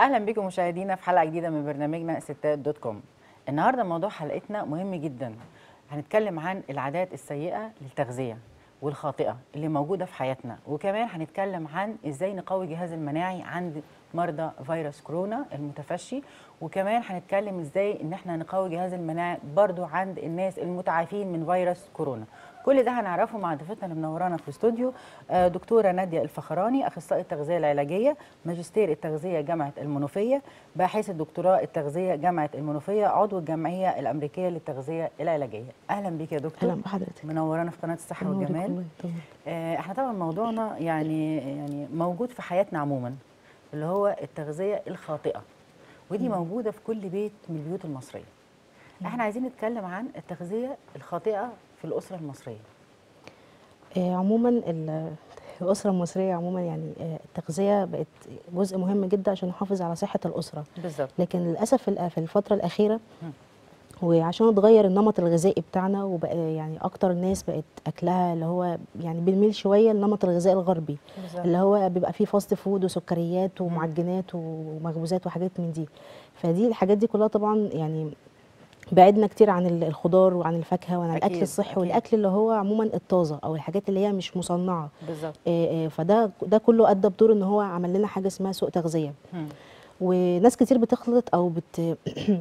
اهلا بكم مشاهدينا في حلقه جديده من برنامجنا ستات دوت كوم النهارده موضوع حلقتنا مهم جدا هنتكلم عن العادات السيئه للتغذيه والخاطئه اللي موجوده في حياتنا وكمان هنتكلم عن ازاي نقوي الجهاز المناعي عند مرضى فيروس كورونا المتفشي وكمان هنتكلم ازاي ان احنا نقوي الجهاز المناعي برضو عند الناس المتعافين من فيروس كورونا كل ده هنعرفه مع ضيفتنا اللي منورانا في الاستوديو آه، دكتوره ناديه الفخراني اخصائيه التغذيه العلاجيه ماجستير التغذيه جامعه المنوفيه باحثه دكتوراه التغذيه جامعه المنوفيه عضو الجمعيه الامريكيه للتغذيه العلاجيه اهلا بيك يا دكتور اهلا بحضرتك منورانا في قناه الصحه نورك والجمال والله، طبعاً. آه، احنا طبعا موضوعنا يعني يعني موجود في حياتنا عموما اللي هو التغذيه الخاطئه ودي موجوده في كل بيت من البيوت المصريه احنا عايزين نتكلم عن التغذيه الخاطئه في الاسره المصريه آه، عموما ال- الاسره المصريه عموما يعني آه، التغذيه بقت جزء مهم جدا عشان نحافظ على صحه الاسره بالظبط لكن للاسف في الأ- في الفتره الاخيره مم. وعشان اتغير النمط الغذائي بتاعنا وبقى يعني اكتر الناس بقت اكلها اللي هو يعني بنميل شويه للنمط الغذائي الغربي بالظبط اللي هو بيبقى فيه فاست فود وسكريات ومعجنات ومخبوزات وحاجات من دي فدي الحاجات دي كلها طبعا يعني بعدنا كتير عن ال- الخضار وعن الفاكهه وعن أكيد، الاكل الصحي أكيد. والاكل اللي هو عموما الطازه او الحاجات اللي هي مش مصنعه بالظبط آه، آه، فده ده كله ادى بدور ان هو عمل لنا حاجه اسمها سوء تغذيه مم. وناس كتير بتخلط او بت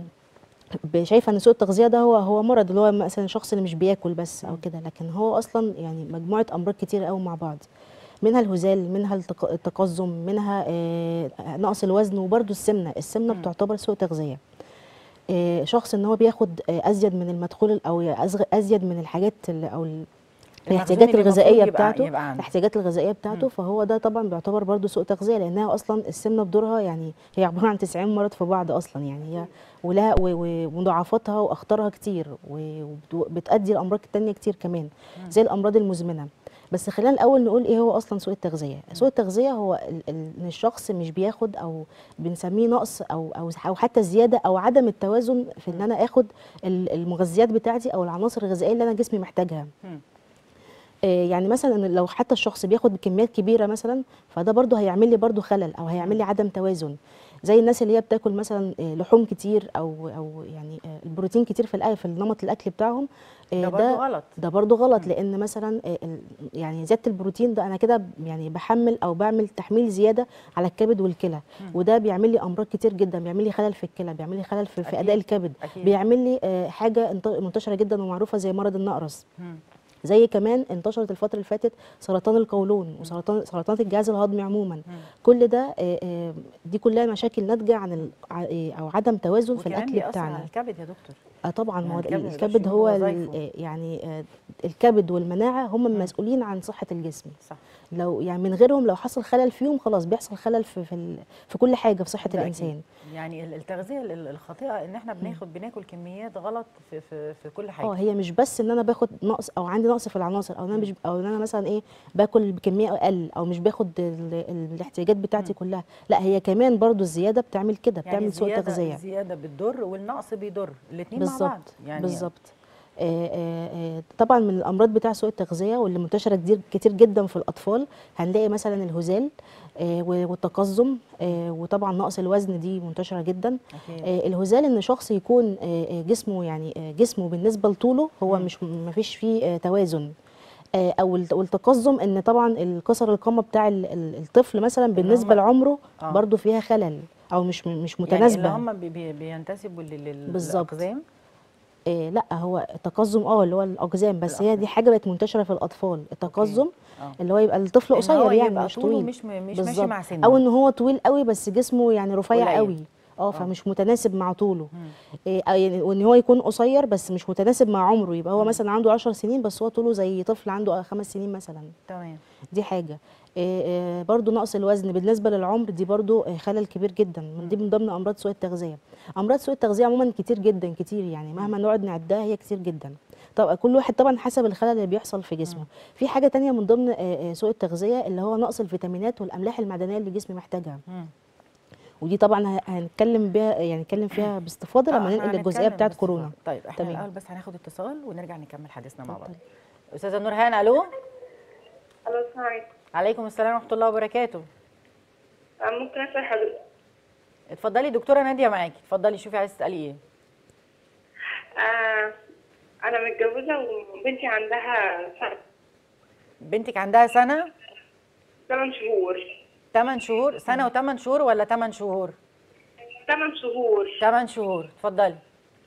شايفه ان سوء التغذيه ده هو هو مرض اللي هو مثلا الشخص اللي مش بياكل بس او كده لكن هو اصلا يعني مجموعه امراض كتير قوي مع بعض منها الهزال منها التق- التقزم منها آه، نقص الوزن وبرده السمنه السمنه مم. بتعتبر سوء تغذيه آه، شخص ان هو بياخد آه، ازيد من المدخول او أزغ- ازيد من الحاجات اللي او ال- المخزون الاحتياجات اللي المفروض الغذائيه يبقى- بتاعته يبقى عنده. الاحتياجات الغذائيه بتاعته مم. فهو ده طبعا بيعتبر برضو سوء تغذيه لانها اصلا السمنه بدورها يعني هي عباره عن 90 مرض في بعض اصلا يعني هي ولها و- و- ومضاعفاتها واخطارها كتير وبتؤدي لامراض تانية كتير كمان زي الامراض المزمنه بس خلينا الاول نقول ايه هو اصلا سوء التغذيه سوء التغذيه هو ال- ال- ان الشخص مش بياخد او بنسميه نقص او او او حتى زياده او عدم التوازن في ان انا اخد ال- المغذيات بتاعتي او العناصر الغذائيه اللي انا جسمي محتاجها مم. آه، يعني مثلا إن لو حتى الشخص بياخد بكميات كبيره مثلا فده برضو هيعمل لي برضو خلل او هيعمل لي عدم توازن زي الناس اللي هي بتاكل مثلا آه، لحوم كتير او او يعني آه، البروتين كتير في الاكل في نمط الاكل بتاعهم آه، ده برضه غلط ده برضو غلط لان مثلا آه، ال- يعني زياده البروتين ده انا كده يعني بحمل او بعمل تحميل زياده على الكبد والكلى وده بيعمل لي امراض كتير جدا بيعمل لي خلل في الكلى بيعمل لي خلل في, في أكيد، اداء الكبد أكيد. بيعمل لي آه، حاجه انت- منتشره جدا ومعروفه زي مرض النقرس مم. زي كمان انتشرت الفتره اللي فاتت سرطان القولون وسرطان سرطانات الجهاز الهضمي عموما كل ده آه، آه، دي كلها مشاكل ناتجه عن ال- ع- آه، او عدم توازن في وكمان الاكل بيأثر بتاعنا على الكبد يا دكتور اه طبعا يعني هو الكبد ما الكبد يقدرش هو يقوم ال- بوظايفه. آه، يعني آه، الكبد والمناعه هم المسؤولين عن صحه الجسم صح لو يعني من غيرهم لو حصل خلل فيهم خلاص بيحصل خلل في في, ال- في كل حاجه في صحه ده الانسان أكيد. يعني ال- التغذيه ال- ال- الخاطئه ان احنا بناخد بناكل كميات غلط في في, في كل حاجه اه هي مش بس ان انا باخد نقص او عندي نقص في العناصر او انا مش او ان انا مثلا ايه باكل بكميه اقل او مش باخد ال- ال- الاحتياجات بتاعتي كلها لا هي كمان برضو الزياده بتعمل كده يعني بتعمل سوء الزيادة تغذيه الزياده بتضر والنقص بيضر الاثنين مع بعض بالظبط يعني بالظبط آه، آه، آه، طبعا من الامراض بتاع سوء التغذيه واللي منتشره كتير كتير جدا في الاطفال هنلاقي مثلا الهزال آه، و- والتقزم آه، وطبعا نقص الوزن دي منتشره جدا أكيد. آه، الهزال ان شخص يكون آه، آه، جسمه يعني آه، جسمه بالنسبه لطوله هو مش ما فيش فيه آه، توازن آه، او الت- والتقزم ان طبعا الكسر القامه بتاع ال- ال- الطفل مثلا بالنسبه هم- لعمره آه. برضو فيها خلل او مش مش يعني متناسبه اللي هم بي بي بينتسبوا لل- لل- بالظبط. للاقزام إيه لا هو التقزم اه اللي هو الاقزام بس هي الأقزام. دي حاجه بقت منتشره في الاطفال التقزم آه. اللي هو يبقى الطفل إن هو قصير يعني يبقى مش طوله طويل مش م- مش ماشي بالظبط. مع سنه او ان هو طويل قوي بس جسمه يعني رفيع قليل. قوي اه فمش متناسب مع طوله إيه أو يعني وان هو يكون قصير بس مش متناسب مع عمره يبقى هو مثلا عنده 10 سنين بس هو طوله زي طفل عنده خمس سنين مثلا تمام دي حاجه إيه إيه برضو نقص الوزن بالنسبه للعمر دي برضو إيه خلل كبير جدا من دي من ضمن امراض سوء التغذيه امراض سوء التغذيه عموما كتير جدا كتير يعني مهما نقعد نعدها هي كتير جدا طب كل واحد طبعا حسب الخلل اللي بيحصل في جسمه في حاجه تانية من ضمن آه، آه، سوء التغذيه اللي هو نقص الفيتامينات والاملاح المعدنيه اللي الجسم محتاجها مم. ودي طبعا ه- هنتكلم بيها يعني نتكلم فيها باستفاضه آه، لما إحنا ننقل الجزئيه هنتكلم بتاعت باستفاضة. كورونا طيب احنا تمام. الاول بس هناخد اتصال ونرجع نكمل حديثنا مع بعض اتفضلي. استاذه نورهان الو الو السلام عليكم عليكم السلام ورحمه الله وبركاته آه، ممكن اسال حضرتك اتفضلي دكتوره ناديه معاكي اتفضلي شوفي عايزه تسالي ايه آه أنا متجوزة وبنتي عندها سنة بنتك عندها سنه 8 شهور 8 شهور سنه و8 شهور ولا 8 شهور 8 شهور 8 شهور اتفضلي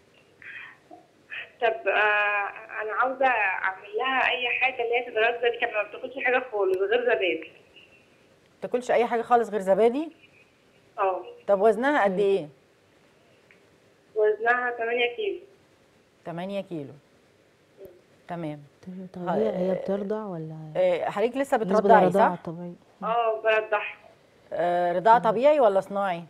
طب آه أنا عاوزة أعمل لها أي حاجة اللي هي تتغذى كده ما بتاكلش حاجة خالص غير زبادي تاكلش اي حاجه خالص غير زبادي اه طب وزنها قد ايه وزنها 8 كيلو 8 كيلو تمام تمام طب هي هي بترضع ولا آه، حضرتك لسه بالنسبه بترضعي للرضاعه صح الطبيعي اه برضعها آه، رضاعه طبيعي ولا صناعي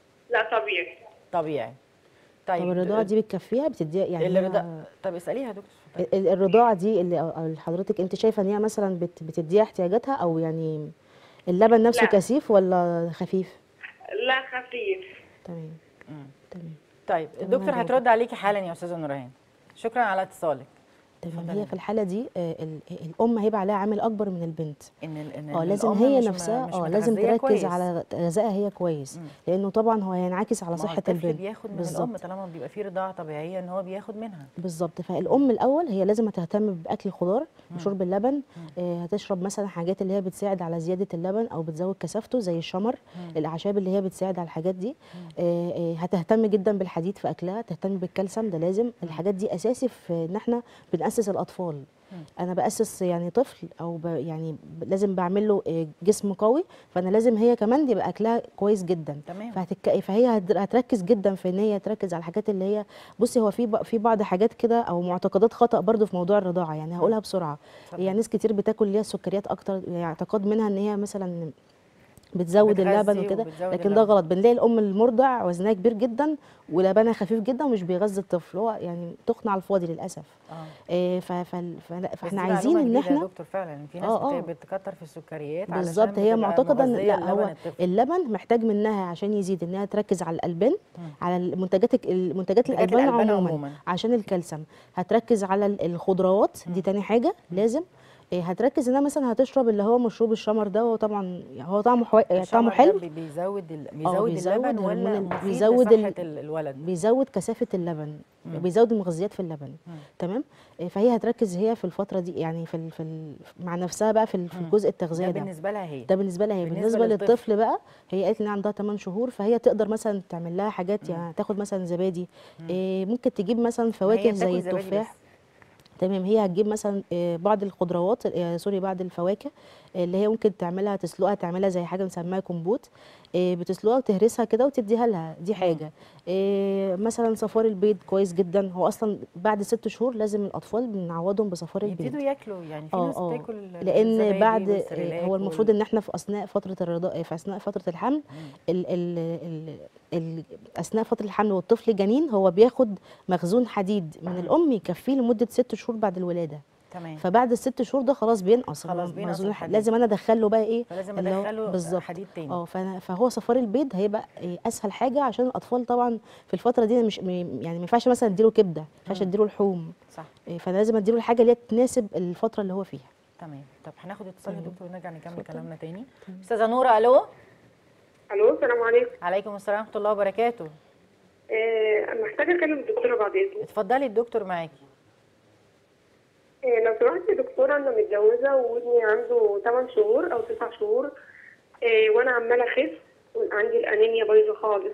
لا طبيعي طبيعي طيب طب الرضاعه دي بتكفيها بتديها يعني اللي هي- رضا... طب اساليها يا دكتور اتفضلي. ال- الرضاعه دي اللي أو- أو حضرتك انت شايفه ان هي مثلا بت بتديها احتياجاتها او يعني اللبن نفسه لا. كثيف ولا خفيف لا خفيف تمام مم. تمام طيب تمام الدكتور يا هترد عليكي حالا يا استاذه نورهان شكرا على اتصالك تمام اتفضلي. هي في الحاله دي آه، ال- الام هيبقى عليها عامل اكبر من البنت ان ال... ان اه إن لازم الأم هي مش م- نفسها مش اه لازم متغذية تركز كويس. على غذائها هي كويس مم. لانه طبعا هو هينعكس على ما هو صحه الطفل البنت بياخد من بالظبط. الام طالما بيبقى فيه رضاعه طبيعيه ان هو بياخد منها بالظبط فالام الاول هي لازم تهتم باكل الخضار وشرب اللبن آه هتشرب مثلا حاجات اللي هي بتساعد على زياده اللبن او بتزود كثافته زي الشمر الاعشاب اللي هي بتساعد على الحاجات دي آه آه هتهتم جدا بالحديد في اكلها تهتم بالكالسيوم ده لازم الحاجات دي اساسي في ان احنا بناسس الاطفال انا باسس يعني طفل او ب يعني ب- لازم بعمل له آه، جسم قوي فانا لازم هي كمان يبقى اكلها كويس جدا تمام. فهتك... فهي هت- هتركز جدا في ان هي تركز على الحاجات اللي هي بصي هو في ب... في بعض حاجات كده او معتقدات خطا برضو في موضوع الرضاعه يعني هقولها بسرعه اتفضل. يعني ناس كتير بتاكل اللي هي السكريات اكتر يعني اعتقاد منها ان هي مثلا بتزود بتغذي اللبن وكده وبتزود لكن ده اللبن. غلط بنلاقي الام المرضع وزنها كبير جدا ولبنها خفيف جدا ومش بيغذي الطفل هو يعني تخن على الفاضي للاسف اه إيه ف... ف... ف... بس فاحنا دي عايزين معلومة ان جديدة يا احنا دكتور فعلا في ناس آه، آه. بت- بتكتر في السكريات علشان بالظبط هي بتبقى معتقده ان مغذية لا هو لبن الطفل. اللبن محتاج منها عشان يزيد ان هي تركز على الالبان على المنتجات المنتجات منتجات الالبان الألبان عموما, عموماً. عشان الكالسيوم هتركز على ال- الخضروات دي تاني حاجه لازم إيه، هتركز انها مثلا هتشرب اللي هو مشروب الشمر ده هو طبعا هو طعمه حو... طعمه الشمر ده حلو بي- بيزود ال... بيزود, بيزود اللبن هرمون ولا ال- مفيد بيزود لصحة ال- ال- الولد بيزود كثافه اللبن بيزود المغذيات في اللبن تمام إيه، فهي هتركز هي في الفتره دي يعني في ال... في ال... مع نفسها بقى في ال- في الجزء التغذيه ده ده بالنسبة لها هي ده بالنسبه لها هي بالنسبة بالنسبه, للطفل. للطفل بقى هي قالت ان عندها 8 شهور فهي تقدر مثلا تعمل لها حاجات يعني تاخد مثلا زبادي إيه ممكن تجيب مثلا ما هي فواكه زي بتاكل زبادي التفاح بس. تمام هي هتجيب مثلا آه، بعض الخضروات آه، سوري بعض الفواكه آه، اللي هي ممكن تعملها تسلقها تعملها زي حاجه بنسميها كومبوت آه، بتسلقها وتهرسها كده وتديها لها دي حاجه آه، مثلا صفار البيض كويس جدا هو اصلا بعد ست شهور لازم الاطفال بنعوضهم بصفار البيض يبتدوا ياكلوا يعني في اه ناس اه بتاكل لان الزبادي بعد والسريلاك هو المفروض وال- ان احنا في اثناء فتره الرضاعه في اثناء فتره الحمل ال ال ال ال اثناء فتره الحمل والطفل جنين هو بياخد مخزون حديد من الام يكفيه لمده ست شهور بعد الولاده تمام فبعد الست شهور ده خلاص بينقص خلاص هو بينقص مخزون الح- الحديد. لازم انا ادخل له بقى ايه فلازم اللي هو- ادخله بالظبط حديد تاني اه فأنا- فهو صفار البيض هيبقى إيه اسهل حاجه عشان الاطفال طبعا في الفتره دي مش م- يعني ما ينفعش مثلا اديله كبده ما ينفعش اديله لحوم صح إيه، فانا لازم اديله الحاجه اللي هي تناسب الفتره اللي هو فيها تمام طب هناخد اتصال يا تمام. دكتور ونرجع نكمل اتفضل. كلامنا تاني استاذه نوره الو الو السلام عليكم عليكم السلام ورحمه الله وبركاته آه محتاجه اكلم الدكتوره بعد اذنك اتفضلي الدكتور معاكي آه لو سمحت يا دكتوره انا متجوزه وابني عنده 8 شهور او 9 شهور آه وانا عماله اخس وعندي الانيميا بايظه خالص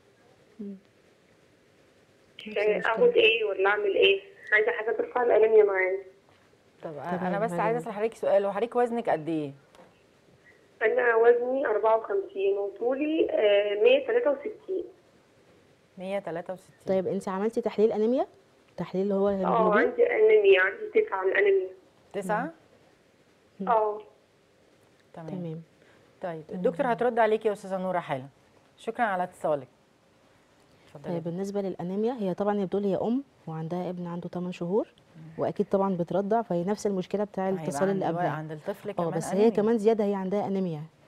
آه اخد ايه ولا اعمل ايه عايزه حاجه ترفع الانيميا معايا طب تمام، انا بس معايا. عايزه اسال حضرتك سؤال هو حضرتك وزنك قد ايه انا وزني 54 وطولي آه 163 163 طيب انت عملتي تحليل انيميا تحليل اللي هو اه الهيموجلوبين عندي انيميا عندي 9 الانيميا تسعة اه تمام تمام طيب الدكتور هترد عليكي يا استاذه نوره حالا شكرا على اتصالك اتفضلي طيب بالنسبه للانيميا هي طبعا هي بتقول هي ام وعندها ابن عنده 8 شهور واكيد طبعا بترضع فهي نفس المشكله بتاع هيبقى الاتصال اللي عند الو- قبلها عند الطفل اه كمان بس هي أنيميا. كمان زياده هي عندها انيميا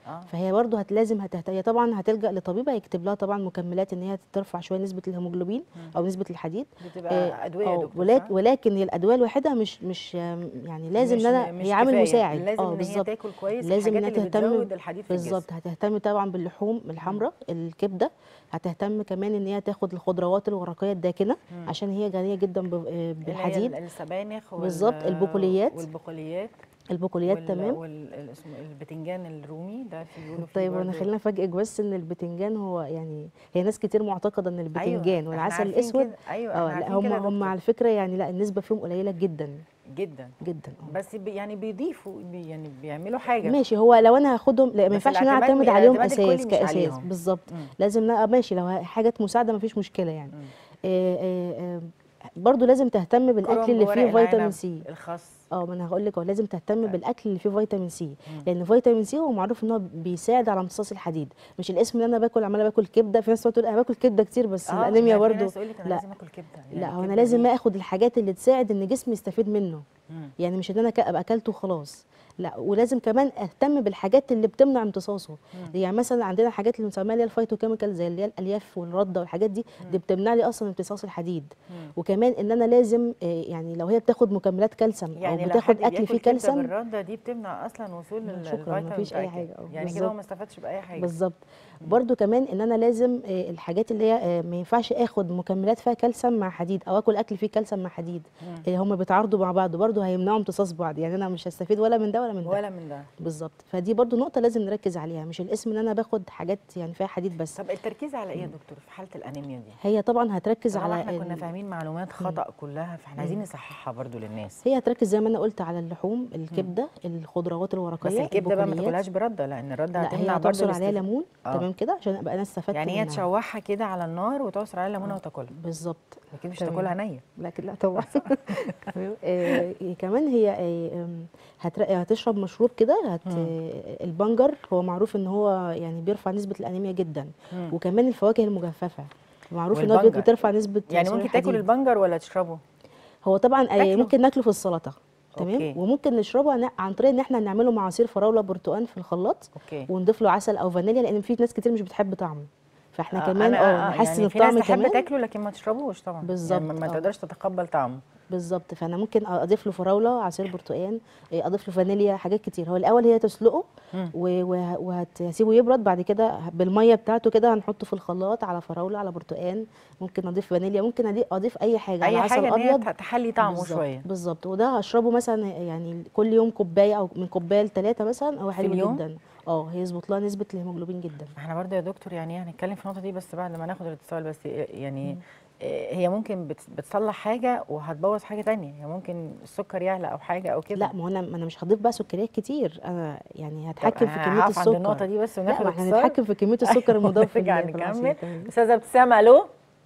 اه فهي برضه هت لازم هتهت... هي طبعا هتلجا لطبيب هيكتب لها طبعا مكملات ان هي ترفع شويه نسبه الهيموجلوبين او نسبه الحديد بتبقى آه، ادويه يا آه، دكتور ولك صح؟ ولكن هي الادويه الوحيده مش مش آم، يعني لازم مش ان انا مش هي عامل كفاية. مساعد لازم اه ان هي بالظبط تاكل كويس لازم الحاجات انها اللي تهتم بتزود الحديد في الجسم بالظبط هتهتم طبعا باللحوم الحمراء الكبده هتهتم كمان ان هي تاخد الخضروات الورقيه الداكنه عشان هي غنيه جدا ب- آه، اللي هي بالحديد ال- السبانخ وال- بالظبط، البقوليات. والبقوليات البقوليات وال- تمام وال ال- اسمه البتنجان الرومي ده في بيقولوا فيه طيب وانا برضو- خلينا افاجئك بس ان البتنجان هو يعني هي ناس كتير معتقده ان البتنجان إحنا والعسل عارفين الاسود كده. ايوه اه احنا لا عارفين هم كده يا هم دكتور. على فكره يعني لا النسبه فيهم قليله جدا جدا جدا آه. بس بي يعني بيضيفوا بي يعني بيعملوا حاجه ماشي هو لو انا هاخدهم لا ما بس ينفعش ان انا الاعتماد- اعتمد عليهم الاعتماد الكلي اساس مش كاساس عليهم. بالظبط مم. لازم لا حاجه لو حاجه مساعده ما فيش مشكله يعني مم. آه آه آه برضو لازم تهتم بالاكل اللي كرنب، فيه ورق فيتامين العنب، سي الخس اه ما انا هقول لك هو لازم تهتم بالاكل اللي فيه فيتامين سي لان فيتامين سي هو معروف ان هو بيساعد على امتصاص الحديد مش الاسم ان انا باكل عماله باكل كبده في ناس تقول انا باكل كبده كتير بس آه، الانيميا ما في برضو ناس تقول لك انا لا لازم اكل كبده يعني لا هو انا الكبدة لازم دي- اخد الحاجات اللي تساعد ان جسمي يستفيد منه مم. يعني مش ان انا ك- ابقى اكلته وخلاص لا ولازم كمان اهتم بالحاجات اللي بتمنع امتصاصه يعني مثلا عندنا حاجات اللي بنسميها اللي هي الفيتوكيميكال زي اللي هي الالياف والرده والحاجات دي دي بتمنع لي اصلا امتصاص الحديد مم. وكمان ان انا لازم آه، يعني لو هي بتاخد مكملات كالسيوم يعني او لو بتاخد حد اكل بياكل فيه كبدة كالسيوم بالرده دي بتمنع اصلا وصول لا، ال- شكراً، الفيتامين مفيش أي بتاعك. حاجة، آه، يعني كده بالظبط. هو ما استفادش باي حاجه بالظبط برضو كمان ان انا لازم آه، الحاجات اللي هي آه، ما ينفعش اخد مكملات فيها كالسيوم مع حديد او اكل اكل فيه كالسيوم مع حديد مم. هم بيتعارضوا مع بعض برضو هيمنعوا امتصاص بعض يعني انا مش هستفيد ولا من ده ولا من ده ولا من ده بالظبط فدي برضو نقطه لازم نركز عليها مش الاسم ان انا باخد حاجات يعني فيها حديد بس طب التركيز على ايه يا دكتور في حاله الانيميا دي هي طبعا هتركز طالما على احنا كنا ال- فاهمين معلومات خطا كلها فاحنا عايزين نصححها برضو للناس هي هتركز زي ما انا قلت على اللحوم الكبده الخضروات الورقيه بس الكبده بقى ما البقوليات. تاكلهاش برده لان الرده لا هي هتمنع برضو هتعصر عليها الاستف- ليمون آه. تمام كده عشان ابقى انا استفدت يعني هي منها. تشوحها كده على النار وتعصر عليها ليمونه وتاكلها بالظبط لكن مش تمام. تاكلها نيه لكن لا طبعا تمام. آه، كمان هي آه، آم، هتر- هتشرب مشروب كده هت آه، البنجر هو معروف ان هو يعني بيرفع نسبه الانيميا جدا مم. وكمان الفواكه المجففه معروف ان هو والبنجر. بترفع نسبه يعني سعر ممكن تاكل الحديد. البنجر ولا تشربه هو طبعا آه، تاكله. ممكن ناكله في السلطه تمام أوكي. وممكن نشربه عن- عن طريق ان احنا نعمله مع عصير فراوله برتقال في الخلاط اوكي ونضيف له عسل او فانيليا لان في ناس كتير مش بتحب طعمه فاحنا آه، كمان أنا- اه نحسن يعني في ناس الطعم تحب كمان تاكله لكن ما تشربوش طبعا بالظبط، يعني ما آه. تقدرش تتقبل طعمه بالظبط فانا ممكن اضيف له فراوله عصير برتقال إيه، اضيف له فانيليا حاجات كتير هو الاول هي تسلقه مم. و- وه- وهتسيبه يبرد بعد كده بالميه بتاعته كده هنحطه في الخلاط على فراوله على برتقال ممكن اضيف فانيليا ممكن أضي- اضيف اي حاجه على اي عسل حاجه ان هي ابيض ت- تحلي طعمه بالظبط- شويه بالظبط وده هشربه مثلا يعني كل يوم كوبايه او من كوبايه لثلاثه مثلا هو حلو اليوم؟ جدا اه هيظبط لها نسبه الهيموجلوبين جدا احنا برضه يا دكتور يعني إيه هنتكلم في النقطه دي بس بعد ما ناخد الاتصال بس يعني إيه هي ممكن بت- بتصلح حاجه وهتبوظ حاجه تانية يعني ممكن السكر يعلى او حاجه او كده لا ما هو انا ما انا مش هضيف بقى سكريات كتير انا يعني طب هتحكم في أنا كميه هقف السكر عند النقطه دي بس لا وناخد ما احنا اتصال نتحكم في كميه السكر أيوة، المضاف في ونرجع ال- في العصير نكمل تمام. استاذه ابتسام الو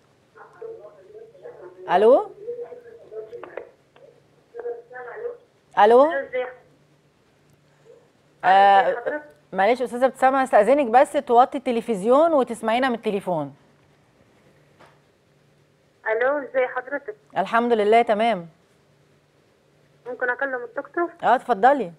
الو الو آه معلش استاذه ابتسام هستاذنك بس توطي التلفزيون وتسمعينا من التليفون الو ازي حضرتك الحمد لله تمام ممكن اكلم الدكتور اه اتفضلي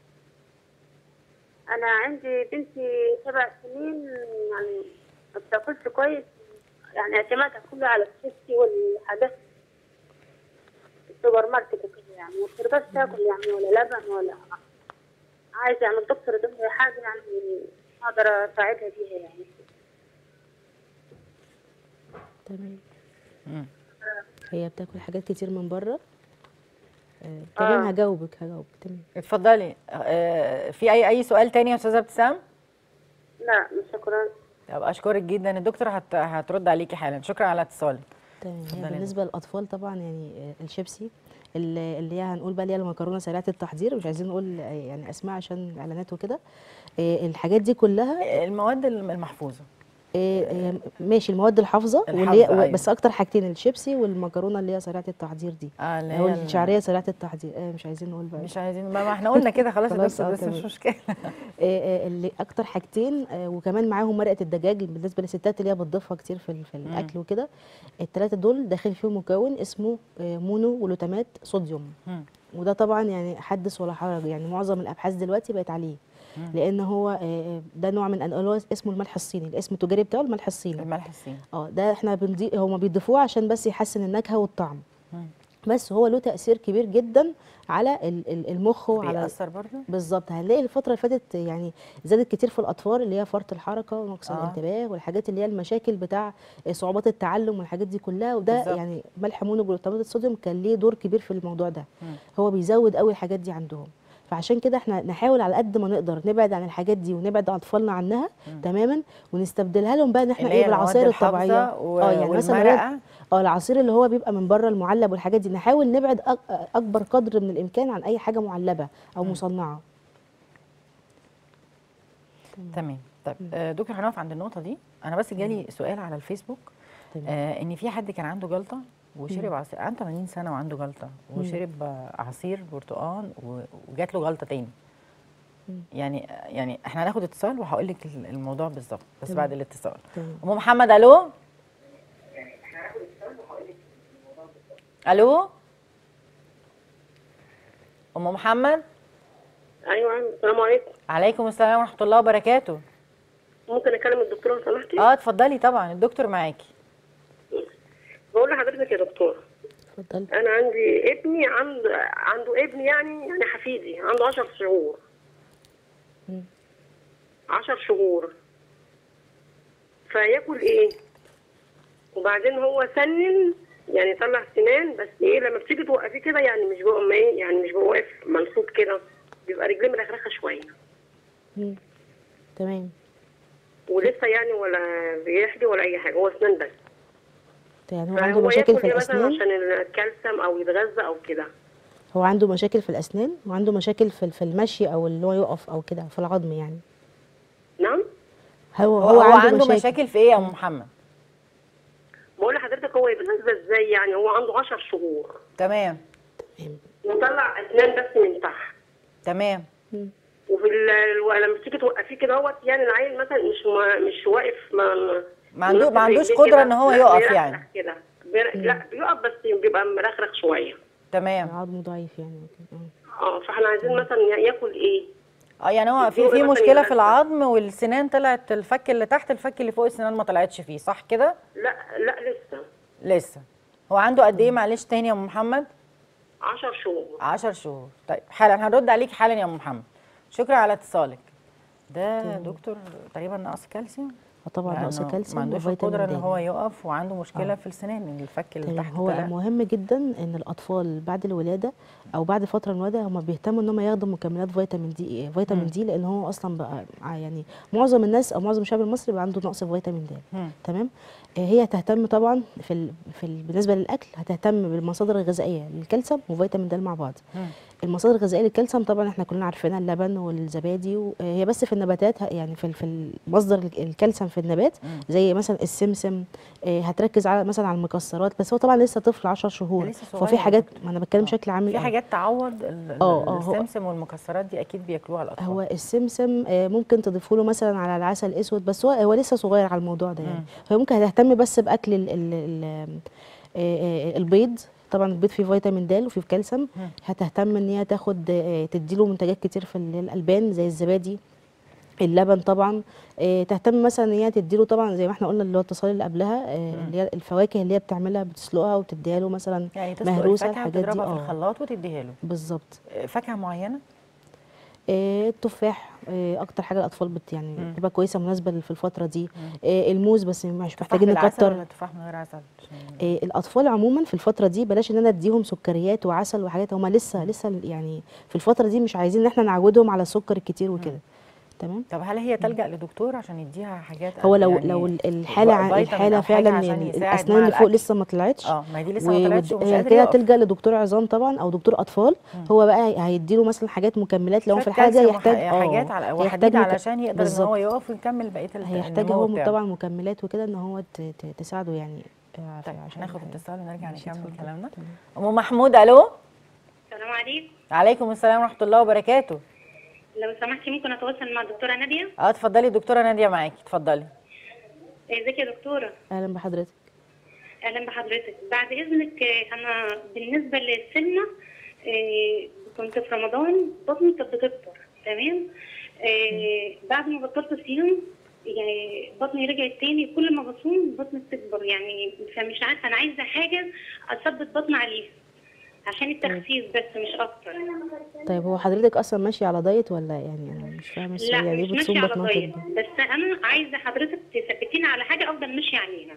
انا عندي بنتي سبع سنين يعني ما بتاكلش كويس يعني اعتمادها كله على الشيبسي والحاجات السوبر ماركت وكده يعني ما بتقدرش تاكل يعني ولا لبن ولا عايزه يعني الدكتور يدير لي حاجه يعني اقدر اساعدها فيها يعني تمام مم. هي بتاكل حاجات كتير من بره آه. تمام آه. هجاوبك هجاوبك تمام اتفضلي آه في اي اي سؤال تاني يا استاذه ابتسام لا شكرا طب اشكرك جدا الدكتور هت... هترد عليكي حالا شكرا على اتصالك تمام اتفضلي يا هي بالنسبه للاطفال طبعا يعني آه، الشيبسي اللي اللي هي هنقول بقى اللي هي المكرونه سريعه التحضير مش عايزين نقول آه، يعني اسماء عشان الاعلانات وكده آه، الحاجات دي كلها المواد المحفوظه آه، آه، ماشي المواد الحافظه واللي الحافظة، هي أيوة. بس اكتر حاجتين الشيبسي والمكرونه اللي هي سريعه التحضير دي اه اللي هو هي ال- الشعريه سريعه التحضير آه، مش عايزين نقول بقى مش عايزين ما ما احنا قلنا كده خلاص يا خلاص، دكتور آه، بس مش تمام. مشكله آه، آه، اللي اكتر حاجتين آه، وكمان معاهم مرقه الدجاج بالنسبه للستات اللي هي بتضيفها كتير في ال- في الاكل وكده الثلاثه دول داخل فيهم مكون اسمه آه، مونو ولوتامات صوديوم مم. وده طبعا يعني حدث ولا حرج يعني معظم الابحاث دلوقتي بقت عليه لان هو آه، ده نوع من انواع اسمه الملح الصيني الاسم التجاري بتاعه الملح الصيني الملح الصيني اه ده احنا بنضيف هما بيضيفوه عشان بس يحسن النكهه والطعم بس هو له تاثير كبير جدا على ال- ال- المخ وعلى بيأثر برضه بالظبط هنلاقي الفتره اللي فاتت يعني زادت كتير في الاطفال اللي هي فرط الحركه ونقص آه. الانتباه والحاجات اللي هي المشاكل بتاع صعوبات التعلم والحاجات دي كلها وده بالظبط. يعني ملح مونوجلوتامات الصوديوم كان ليه دور كبير في الموضوع ده مم. هو بيزود قوي الحاجات دي عندهم فعشان كده احنا نحاول على قد ما نقدر نبعد عن الحاجات دي ونبعد اطفالنا عنها تماما ونستبدلها لهم بقى ان احنا اللي هي ايه بالعصائر المواد الطبيعيه الحافظة و- مثلا والمرقة. اه العصير اللي هو بيبقى من بره المعلب والحاجات دي نحاول نبعد أك- اكبر قدر من الامكان عن اي حاجه معلبه او مصنعه تمام طيب آه، دكتور هنقف عند النقطه دي انا بس جالي سؤال على الفيسبوك تمام. آه ان في حد كان عنده جلطه وشرب عصير عنده 80 سنه وعنده جلطه وشرب آه، عصير برتقال و- وجات له جلطه تاني يعني يعني احنا هناخد اتصال وهقول لك ال- الموضوع بالظبط بس تمام. بعد الاتصال تمام. ام محمد الو الو ام محمد ايوه السلام عليكم عليكم السلام ورحمه الله وبركاته ممكن اكلم الدكتوره لو سمحتي اه اتفضلي طبعا الدكتور معاكي بقول لحضرتك يا دكتور اتفضل انا عندي ابني عند عنده ابن يعني يعني حفيدي عنده 10 شهور مم. 10 شهور فياكل ايه وبعدين هو سنن يعني طلع سنان بس ايه لما بتيجي توقفيه كده يعني مش بيبقى ما ايه يعني مش بيبقى واقف منصوب كده بيبقى رجليه مرخرخه شويه مم. تمام ولسه يعني ولا بيحبي ولا اي حاجه هو اسنان بس يعني هو عنده فهو مشاكل ياكل في ايه مثلا الاسنان عشان الكالسيوم او يتغذى او كده هو عنده مشاكل في الاسنان وعنده مشاكل في في المشي او اللي هو يقف او كده في العظم يعني نعم هو هو, هو, هو عنده, عنده مشاكل, مشاكل في ايه يا ام محمد بقول لحضرتك هو يتغذى ازاي يعني هو عنده 10 شهور تمام وطلع اسنان بس من تحت تمام وفي ال- ال- لما تيجي توقفيه كده اهوت يعني العيل مثلا مش ما مش واقف ما ما عنده- ما عندوش رجليه قدرة كده. إن هو لا، يقف بيرخرخ يعني. كده بير- لا بيقف بس بيبقى مرخرخ شويه تمام عظمه ضعيف يعني وكده. آه. اه فاحنا عايزين مثلا ياكل ايه اه يعني هو في الدور في مثلاً مشكله في يبقى- العظم والسنان طلعت الفك اللي تحت الفك اللي فوق السنان ما طلعتش فيه صح كده لا لا لسه لسه هو عنده قد ايه معلش تاني يا ام محمد 10 شهور 10 شهور طيب حالا هنرد عليك حالا يا ام محمد شكرا على اتصالك ده دكتور تقريبا نقص كالسيوم آه طبعا نقص لأنه كالسيوم ما عندوش وفيتامين القدره ان د. هو يقف وعنده مشكله في السنان ان الفك اللي تمام تحت هو طلع. مهم جدا ان الاطفال بعد الولاده او بعد فتره من الولاده هم بيهتموا ان هم ياخدوا مكملات فيتامين دي فيتامين دي لان هو اصلا بقى ع- يعني معظم الناس او معظم الشعب المصري بقى عنده نقص في فيتامين د مم. تمام آه، هي هتهتم طبعا في ال... في ال... بالنسبه للاكل هتهتم بالمصادر الغذائيه للكالسيوم وفيتامين د مع بعض مم. المصادر الغذائيه للكالسيوم طبعا احنا كلنا عارفينها اللبن والزبادي و- آه، هي بس في النباتات ه- يعني في ال- في مصدر الكالسيوم في النبات مم. زي مثلا السمسم آه، هتركز على مثلا على المكسرات بس هو طبعا لسه طفل 10 شهور لسه ففي صغير. حاجات ما انا بتكلم بشكل عام في الآن. حاجات تعوض ال- ال- آه، آه، هو- السمسم والمكسرات دي اكيد بياكلوها الاطفال هو السمسم آه، ممكن تضيفوا له مثلا على العسل الاسود بس هو هو لسه صغير على الموضوع ده يعني هو ممكن هتهتم بس باكل ال ال ال آه، آه، البيض طبعا البيض فيه فيتامين د وفيه كالسيوم هتهتم ان هي تاخد آه، تديله منتجات كتير في ال- الالبان زي الزبادي اللبن طبعا آه، تهتم مثلا ان هي تديله طبعا زي ما احنا قلنا اللي هو الاتصال اللي قبلها آه، اللي هي الفواكه اللي هي بتعملها بتسلقها وتديها له مثلا يعني تسلق مهروسه الفاكهه الحاجات دي وتضربها في اه الخلاط وتديها له بالظبط آه، فاكهه معينه آه، التفاح آه، اكتر حاجه الاطفال بت يعني بتبقى كويسه مناسبه في الفتره دي آه، الموز بس مش تفاح محتاجين بالعسل نكتر ولا تفاح من غير عسل عشان- آه، الاطفال عموما في الفتره دي بلاش ان انا اديهم سكريات وعسل وحاجات هم لسه لسه يعني في الفتره دي مش عايزين ان احنا نعودهم على السكر الكتير وكده تمام طب هل هي تلجا لدكتور عشان يديها حاجات هو لو يعني لو الحاله ع- فيتامين الحاله أو حاجة فعلا عشان يعني يساعد الاسنان مع اللي فوق الأكل؟ لسه ما طلعتش اه ما هي دي لسه ما طلعتش ومش هي قادر كده يقف. تلجا لدكتور عظام طبعا او دكتور اطفال هو بقى هيديله مثلا حاجات مكملات لو هو في شوية الحاله دي كالسيوم هيحتاج وح- حاجات على وحديد مك- علشان يقدر ان بالظبط. هو يقف ويكمل بقيه ال- هيحتاج النمو هو بتاعه. طبعا مكملات وكده ان هو ت- ت- تساعده يعني آه، طيب عشان هناخد الحاجة. اتصال ونرجع ماشي، نكمل اتفضل. كلامنا تمام. ام محمود الو السلام عليكم عليكم السلام ورحمه الله وبركاته لو سمحتي ممكن اتواصل مع الدكتوره ناديه اه اتفضلي دكتوره ناديه معاكي اتفضلي ازيك يا دكتوره اهلا بحضرتك اهلا بحضرتك بعد اذنك آه، انا بالنسبه للسمنه آه، كنت في رمضان بطني كانت بتكبر تمام آه بعد ما بطلت صيام يعني بطني رجعت تاني كل ما بصوم بطني بتكبر يعني فمش عارفه انا عايزه حاجه اثبت بطن عليها عشان التخسيس بس مش اكتر طيب هو حضرتك اصلا ماشيه على دايت ولا يعني انا مش فاهمه لا السؤال يعني مش ايه ماشيه بتصوم على بطنها دايت تكبر بس انا عايزه حضرتك تثبتيني على حاجه افضل ماشيه عليها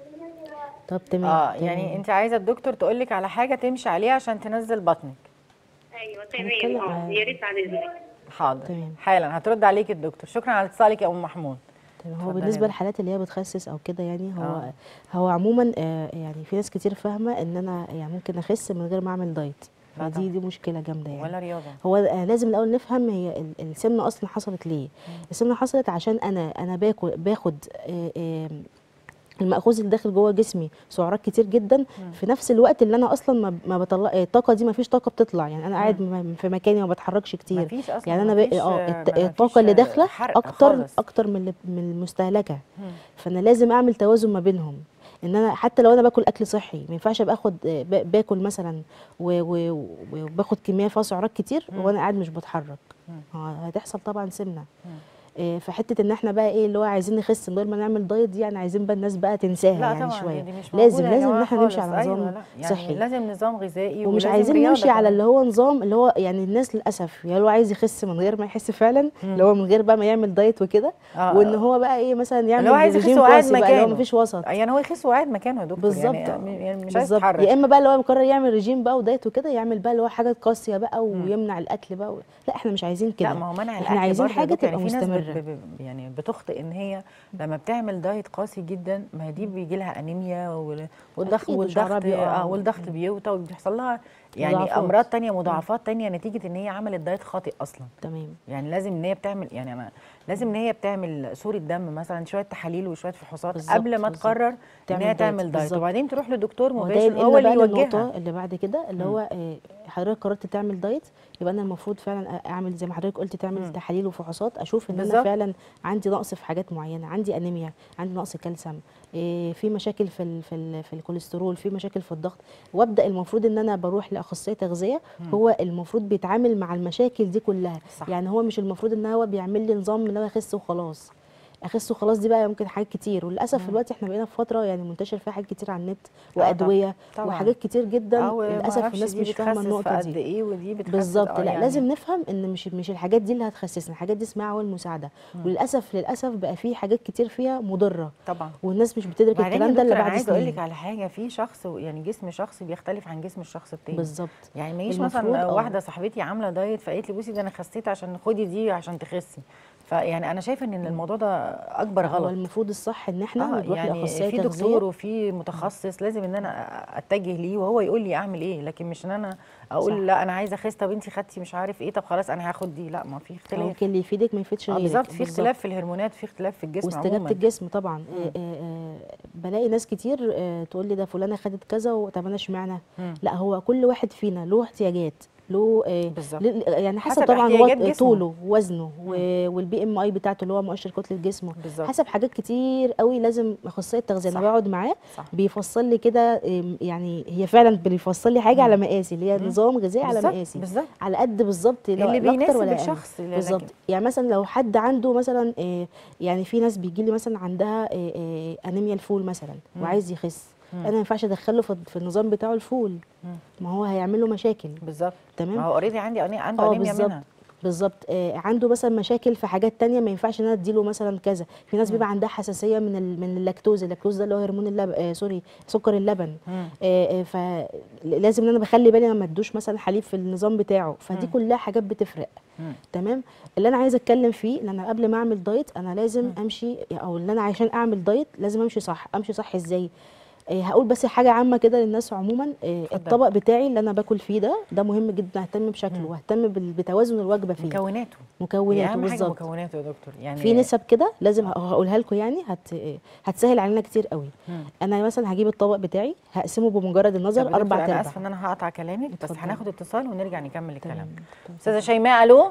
طب تمام اه تمام. يعني انت عايزه الدكتور تقول لك على حاجه تمشي عليها عشان تنزل بطنك ايوه هنتكلم تمام اه عن- يا ريت بعد اذنك حاضر تمام. حالا هترد عليك الدكتور شكرا على اتصالك يا ام محمود تمام. هو اتفضلي بالنسبه يا للحالات اللي هي بتخسس او كده يعني هو آه. هو عموما آه، يعني في ناس كتير فاهمه ان انا يعني ممكن اخس من غير ما اعمل دايت لا فدي طبعا. دي مشكله جامده يعني ولا رياضه هو آه، لازم الاول نفهم هي ال- السمنه اصلا حصلت ليه السمنه حصلت عشان انا انا باكل باخد آه، آه، المأخوذ اللي داخل جوه جسمي سعرات كتير جدا في نفس الوقت اللي انا اصلا ما- ما بطلع آه، الطاقه دي ما فيش طاقه بتطلع يعني انا قاعد م- في مكاني وما بتحركش كتير مفيش اصلا يعني انا بقى مفيش- اه الت- مفيش الطاقه اللي داخله حرق اكتر خالص. اكتر من اللي- من المستهلكه فانا لازم اعمل توازن ما بينهم ان انا حتى لو انا باكل اكل صحي ما ينفعش ابقى اخد آه، با- باكل مثلا و- و- وباخد كميه فيها سعرات كتير وانا قاعد مش بتحرك اه هتحصل طبعا سمنه إيه، فحته ان احنا بقى ايه اللي هو عايزين نخس من غير ما نعمل دايت دي يعني عايزين بقى الناس بقى تنساها لا يعني طبعا شويه هي دي مش لازم موجودة يا لازم ان جماعة احنا نمشي خالص. على نظام أيوة لا. يعني صحي لازم نظام غذائي ومش ولازم عايزين رياضة نمشي على كمان. اللي هو نظام اللي هو يعني الناس للاسف يعني اللي هو عايز يخس من غير ما يحس فعلا اللي هو من غير بقى ما يعمل دايت وكده آه. وان هو بقى ايه مثلا يعمل اللي هو عايز يخس رجيم وقاعد قاسي بقى اللي هو مكانه مفيش وسط يعني هو يخس وقاعد مكانه يا دكتور بالظبط يعني, يعني مش عايز بالظبط يتحرك يا اما بقى اللي هو مقرر يعمل رجيم بقى ودايت وكده يعمل بقى اللي هو حاجه قاسيه بقى ويمنع الاكل بقى و... لا احنا مش عايزين كده لا ما هو منع الاكل احنا عايزين برضه يا حاجه دكتور. تبقى يعني في ناس بت- مستمره ب- ب- يعني بتخطئ ان هي لما بتعمل دايت قاسي جدا ما هي دي بيجي لها انيميا وال- والضغط أكيد وشعرها والضغط بيقع. اه والضغط بيوطى وبيحصل لها يعني مضاعفات. امراض تانية مضاعفات تانية نتيجه ان هي عملت دايت خاطئ اصلا تمام يعني لازم ان هي بتعمل يعني انا لازم ان هي بتعمل صوره دم مثلا شويه تحاليل وشويه فحوصات بالظبط، قبل ما بالظبط. تقرر ان تعمل هي دايت، تعمل دايت بالظبط. وبعدين تروح لدكتور وده مباشر ينقلنا هو اللي بقى يوجهها للنقطة اللي بعد كده اللي هو آه، حضرتك قررت تعمل دايت يبقى انا المفروض فعلا اعمل زي ما حضرتك قلت تعمل تحاليل وفحوصات اشوف ان انا بالظبط. فعلا عندي نقص في حاجات معينه عندي انيميا عندي نقص كالسيوم إيه، في مشاكل في ال في ال في الكوليسترول في مشاكل في الضغط وابدا المفروض ان انا بروح لاخصائي تغذيه هو المفروض بيتعامل مع المشاكل دي كلها صح. يعني هو مش المفروض ان هو بيعمل لي نظام ان انا اخس وخلاص اخس وخلاص دي بقى ممكن حاجات كتير وللاسف دلوقتي احنا بقينا في فتره يعني منتشر فيها حاجات كتير على النت طبعاً. وادويه طبعاً. وحاجات كتير جدا أو ما للاسف أعرفش الناس دي مش فاهمه بتخسس النقطه في قد دي ايه ودي بتخسس بالظبط آه لا يعني. لازم نفهم ان مش مش الحاجات دي اللي هتخسسنا الحاجات دي اسمها عوامل مساعده وللاسف للاسف بقى في حاجات كتير فيها مضره طبعا والناس مش بتدرك وبعدين يا الكلام ده دكتور الا انا بعد عايزه اقول سنين لك على حاجه في شخص يعني جسم شخص بيختلف عن جسم الشخص التاني بالظبط يعني ما يجيش المفروض مثلا آه. واحده صاحبتي عامله دايت فقالت لي بصي ده انا خسيت عشان خدي دي عشان تخسي فيعني انا شايفه ان الموضوع ده اكبر هو غلط المفروض الصح ان احنا آه نروح يعني لاخصائي في تغذيه دكتور وفي متخصص لازم ان انا اتجه ليه وهو يقول لي اعمل ايه لكن مش ان انا اقول صح. لا انا عايزه اخس طب انت خدتي مش عارف ايه طب خلاص انا هاخد دي لا ما في اختلاف ممكن اللي يفيدك ما يفيدش اه غيرك بالظبط في اختلاف في الهرمونات في اختلاف في الجسم واستجابه عموما الجسم طبعا آه آه آه بلاقي ناس كتير آه تقول لي ده فلانه خدت كذا و- طب انا اشمعنى مم. لا هو كل واحد فينا له احتياجات له آه بالظبط. ل- يعني حسب, حسب طبعا احتياجات وط- جسمه. طوله ووزنه والبي ام اي بتاعته اللي هو مؤشر كتله جسمه بالظبط. حسب حاجات كتير قوي لازم اخصائي التغذيه انا صح. بقعد معاه صح. بيفصل لي كده آم، يعني هي فعلا بيفصل لي حاجه على مقاسي اللي هي نظام غذائي على بالظبط، مقاسي بالظبط. على قد بالظبط لا- اللي لا أكتر بيناسب ولا أقل. الشخص، لكن- بالظبط يعني مثلا لو حد عنده مثلا آه، يعني في ناس بيجي لي مثلا عندها آه، آه، انيميا الفول مثلا وعايز يخس انا ما ينفعش ادخله في في النظام بتاعه الفول ما هو هيعمل له مشاكل بالظبط تمام. ما هو اوريدي عندي أني- عنده اه انيميا بالظبط منها بالظبط آه عنده مثلا مشاكل في حاجات تانية ما ينفعش ان انا اديله مثلا كذا في ناس بيبقى عندها حساسيه من ال... من اللاكتوز اللاكتوز ده اللي هو هرمون اللبن آه سوري سكر اللبن مم. آه آه فلازم ان انا بخلي بالي لما ادوش مثلا حليب في النظام بتاعه فدي كلها حاجات بتفرق مم. تمام اللي انا عايزه اتكلم فيه ان انا قبل ما اعمل دايت انا لازم امشي او اللي انا عشان اعمل دايت لازم امشي صح امشي صح ازاي آه، هقول بس حاجه عامه كده للناس عموما آه، اتفضل. الطبق بتاعي اللي انا باكل فيه ده ده مهم جدا اهتم بشكله واهتم بال- بتوازن الوجبه فيه مكوناته هي مكوناته اهم حاجه بالظبط مكوناته يا دكتور يعني في نسب كده لازم هقولها لكم يعني هت... هتسهل علينا كتير قوي مم. انا مثلا هجيب الطبق بتاعي هقسمه بمجرد طب النظر يا دكتور اربع انا ارباع اسفه ان انا هقطع كلامك بس اتفضلي. هناخد اتصال ونرجع نكمل الكلام تمام. استاذه شيماء الو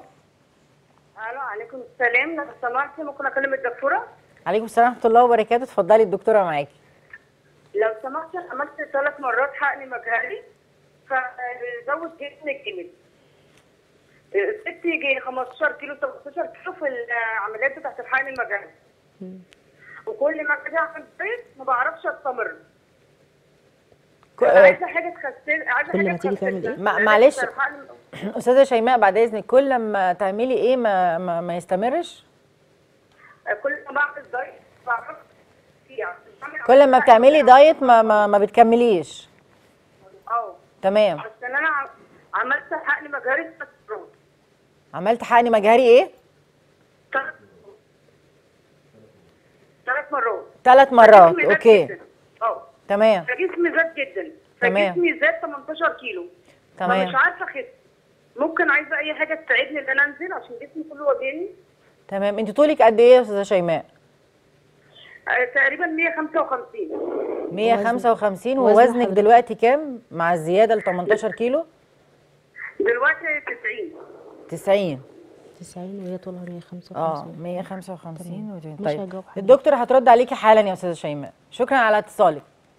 الو عليكم السلام لو سمحتي ممكن اكلم الدكتوره عليكم السلام ورحمه الله وبركاته اتفضلي الدكتوره معاكي لو سمحتي أنا عملت ثلاث مرات حقن مجهري فزود جسمي جامد الست يجي 15 كيلو 17 كيلو في العمليات بتاعت الحقن المجاني مم. وكل ما اجي اعمل بيت ما بعرفش استمر ك- أنا عايزه حاجه تخسل عايزه كل حاجه ما تيجي تعمل تخسلني. إيه؟ مع- لأن معلش. الحقن- استاذه شيماء بعد اذنك كل ما تعملي ايه ما ما, ما يستمرش كل ما بعمل دايت بعرف فيها كل ما بتعملي دايت ما ما, ما بتكمليش اه تمام عشان انا عم- عملت حقن مجاري ثلاث مرات عملت حقن مجهري ايه ثلاث- ثلاث مرات ثلاث مرات فجسمي زاد اوكي جداً. اه تمام فجسمي زاد جدا تمام. فجسمي زاد 18 كيلو تمام. فمش عارفه اخس ممكن عايزه اي حاجه تساعدني ان انا انزل عشان جسمي كله واجعني تمام انت طولك قد ايه يا استاذه شيماء آه، تقريبا 155 155 وزن ووزنك حضرتك؟ دلوقتي كام مع الزياده ل 18 كيلو دلوقتي 90 90 90 وهي طولها 155 اه 155 ودي- مش طيب هجاوب حاجة. الدكتور هترد عليكي حالا يا استاذه شيماء شكرا على اتصالك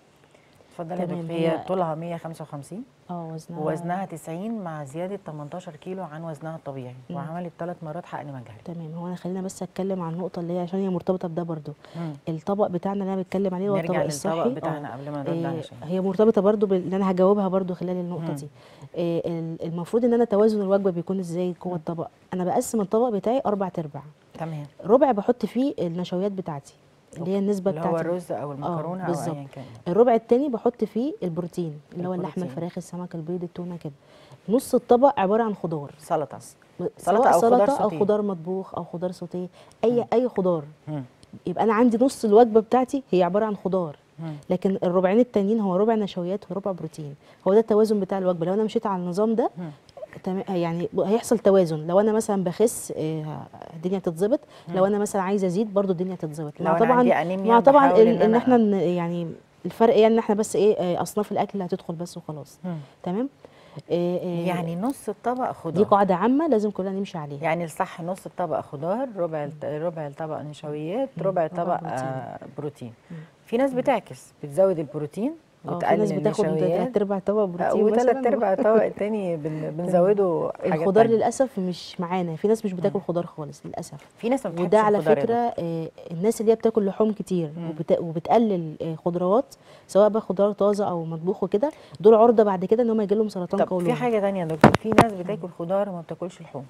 اتفضلي يا تمام، دكتور هي هي- طولها 155 اه وزنها ووزنها 90 مع زياده 18 كيلو عن وزنها الطبيعي وعملت ثلاث مرات حقن مجهري تمام هو انا خلينا بس اتكلم عن النقطه اللي هي عشان هي مرتبطه بده برضو مم. الطبق بتاعنا اللي انا بتكلم عليه هو نرجع الطبق للطبق الصحي بتاعنا آه. قبل ما نرد على إيه، شيء. هي مرتبطه برضو باللي انا هجاوبها برضو خلال النقطه دي إيه، ال- المفروض ان انا توازن الوجبه بيكون ازاي جوه الطبق انا بقسم الطبق بتاعي اربع ارباع تمام ربع بحط فيه النشويات بتاعتي اللي هي النسبه اللي بتاعتي هو الرز او المكرونه او بالظبط. ايا كان الربع التاني بحط فيه البروتين اللي هو اللحمه البروتين. الفراخ السمك البيض التونه كده نص الطبق عباره عن خضار سلطه سواء سلطة أو خضار سلطه او سوتيه. خضار مطبوخ او خضار سوتيه اي اي خضار مم. يبقى انا عندي نص الوجبه بتاعتي هي عباره عن خضار مم. لكن الربعين التانيين هو ربع نشويات وربع بروتين هو ده التوازن بتاع الوجبه لو انا مشيت على النظام ده مم. تمام يعني هيحصل توازن لو انا مثلا بخس آه، الدنيا تتظبط لو انا مثلا عايزه ازيد برضو الدنيا تتظبط لو مع أنا طبعا عندي أنيميا مع طبعا بحاول ان, إن إن أنا- احنا ن- يعني الفرق يعني ان احنا بس ايه آه، اصناف الاكل اللي هتدخل بس وخلاص مم. تمام آه، آه، يعني نص الطبق دي خضار قاعده عامه لازم كلنا نمشي عليها يعني الصح نص الطبق خضار ربع الت- ربع الطبق نشويات ربع الطبق بروتين. آه بروتين في ناس بتعكس بتزود البروتين اه في وتقلل ناس بتاخد النشويات تلات ارباع طبق بروتين وثلاث مثلا ارباع الطبق التاني بن بنزوده حاجات الخضار تانية. للاسف مش معانا في ناس مش بتاكل خضار خالص للاسف في ناس ما بتحبش وده على الخضار يا فكره آه، الناس اللي هي بتاكل لحوم كتير وبت... وبتقلل آه، خضروات سواء بقى خضار طازه او مطبوخ وكده دول عرضه بعد كده ان هم يجي لهم سرطان طب قولون في حاجه تانية يا دكتور في ناس بتاكل خضار وما بتاكلش لحوم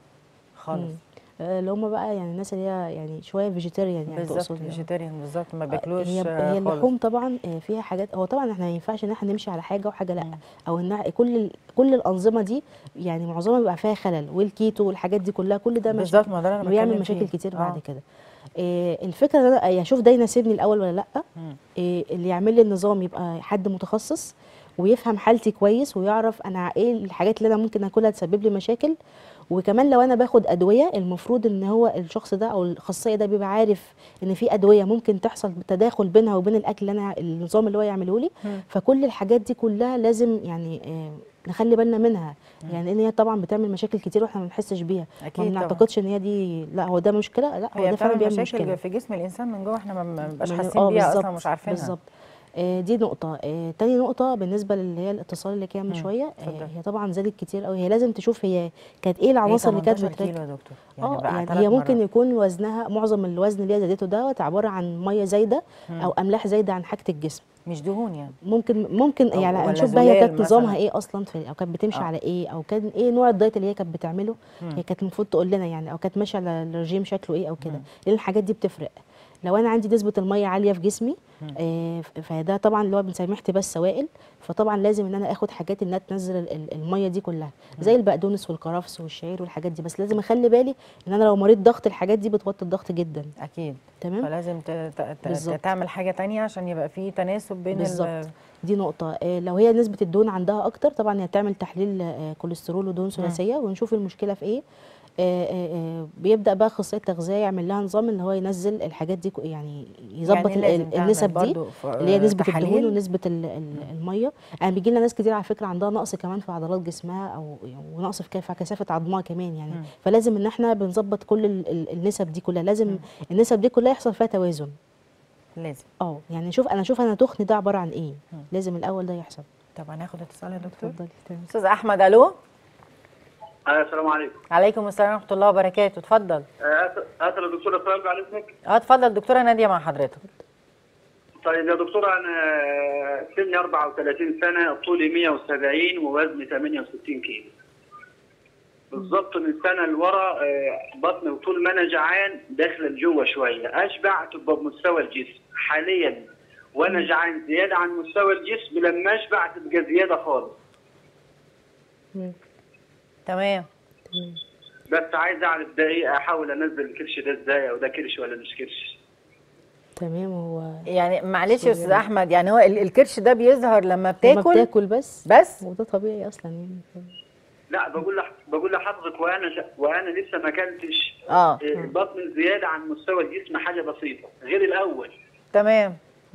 خالص مم. آه، اللي هم بقى يعني الناس اللي هي يعني شويه فيجيتيريان يعني بالظبط تقصد يعني. فيجيتيريان بالظبط ما بياكلوش هي آه، هي خالص. اللحوم طبعا آه، فيها حاجات هو طبعا احنا ما ينفعش ان احنا نمشي على حاجه وحاجه لا او ان كل ال- كل الانظمه دي يعني معظمها بيبقى فيها خلل والكيتو والحاجات دي كلها كل ده مش- بالظبط، ما ده اللي أنا بيعمل بتكلم مشاكل فيه. كتير آه. بعد كده آه، الفكره ان انا يعني اشوف ده يناسبني الاول ولا لا مم. آه، اللي يعمل لي النظام يبقى حد متخصص ويفهم حالتي كويس ويعرف انا ايه الحاجات اللي انا ممكن اكلها تسبب لي مشاكل وكمان لو انا باخد ادويه المفروض ان هو الشخص ده او الاخصائي ده بيبقى عارف ان في ادويه ممكن تحصل تداخل بينها وبين الاكل اللي انا النظام اللي هو يعمله لي فكل الحاجات دي كلها لازم يعني آه، نخلي بالنا منها يعني ان هي طبعا بتعمل مشاكل كتير واحنا ما بنحسش بيها أكيد ما طبعاً. بنعتقدش ان هي دي لا هو ده مشكله لا هو هي ده فعلا بتعمل بيعمل مشاكل مشكله في جسم الانسان من جوه احنا ما- ما بنبقاش من- حاسين آه، بيها اصلا بالظبط، مش عارفينها بالظبط آه دي نقطة آه تاني نقطة بالنسبة اللي هي الاتصال اللي كان من شوية اتفضل. آه هي طبعا زادت كتير قوي هي لازم تشوف هي كانت ايه العناصر اللي كانت 18 بتركب كيلو يا دكتور اه بقى يعني تلات هي ممكن مرات. يكون وزنها معظم الوزن اللي هي زادته دوت عبارة عن مية زايدة او املاح زايدة عن حاجة الجسم مش دهون يعني ممكن ممكن أو- يعني ولا هنشوف بقى هي زلال كانت نظامها مثلاً. ايه اصلا في او كانت بتمشي آه. على ايه او كان ايه نوع الدايت اللي هي كانت بتعمله هي كانت المفروض تقول لنا يعني او كانت ماشيه على الرجيم شكله ايه او كده لان الحاجات دي بتفرق لو انا عندي نسبه الميه عاليه في جسمي آه ف- فده طبعا اللي هو بنسميه احتباس سوائل فطبعا لازم ان انا اخد حاجات انها تنزل ال- ال- الميه دي كلها زي البقدونس والكرفس والشعير والحاجات دي بس لازم اخلي بالي ان انا لو مريض ضغط الحاجات دي بتوطي الضغط جدا اكيد تمام فلازم ت- ت- ت- بالظبط. تعمل حاجه تانية عشان يبقى في تناسب بين ال- بالظبط دي نقطة آه، لو هي نسبة الدهون عندها أكتر طبعا هي تعمل تحليل آه، كوليسترول ودهون ثلاثية ونشوف المشكلة في إيه آه، آه، آه، بيبدأ بقى أخصائي التغذية يعمل لها نظام إن هو ينزل الحاجات دي كو- يعني يظبط يعني ال- لازم تعمل النسب دي برضو ف- اللي هي نسبة تحاليل. الدهون ونسبة ال- ال- المية يعني بيجي لنا ناس كتير على فكرة عندها نقص كمان في عضلات جسمها أو يعني ونقص في كيف- كثافة عظمها كمان يعني فلازم إن إحنا بنظبط كل ال- ال- النسب دي كلها لازم النسب دي كلها يحصل فيها توازن لازم اه يعني شوف انا شوف انا تخن ده عباره عن ايه لازم الاول ده يحصل طب هناخد اتصال يا دكتور اتفضلي تمام استاذ احمد الو آه السلام عليكم عليكم السلام ورحمه الله وبركاته اتفضل آه، اسال الدكتوره سؤال بعد اذنك اه اتفضل دكتوره ناديه مع حضرتك طيب يا دكتوره انا سني 34 سنه طولي 170 ووزني 68 كيلو بالظبط من سنه لورا آه، بطني وطول ما انا جعان داخله لجوه شويه اشبع تبقى بمستوى الجسم حاليا وانا جعان زياده عن مستوى الجسم لما اشبع تبقى زياده خالص مم. تمام بس عايز اعرف ده ايه احاول انزل الكرش ده ازاي او ده كرش ولا مش كرش تمام هو يعني معلش يا استاذ احمد يعني هو ال- الكرش ده بيظهر لما لما بتاكل بتاكل بس بس وده طبيعي اصلا يعني لا بقول لح... بقول لحضرتك وانا ج... وانا لسه ما اكلتش اه إيه، بطن زياده عن مستوى الجسم حاجه بسيطه غير الاول تمام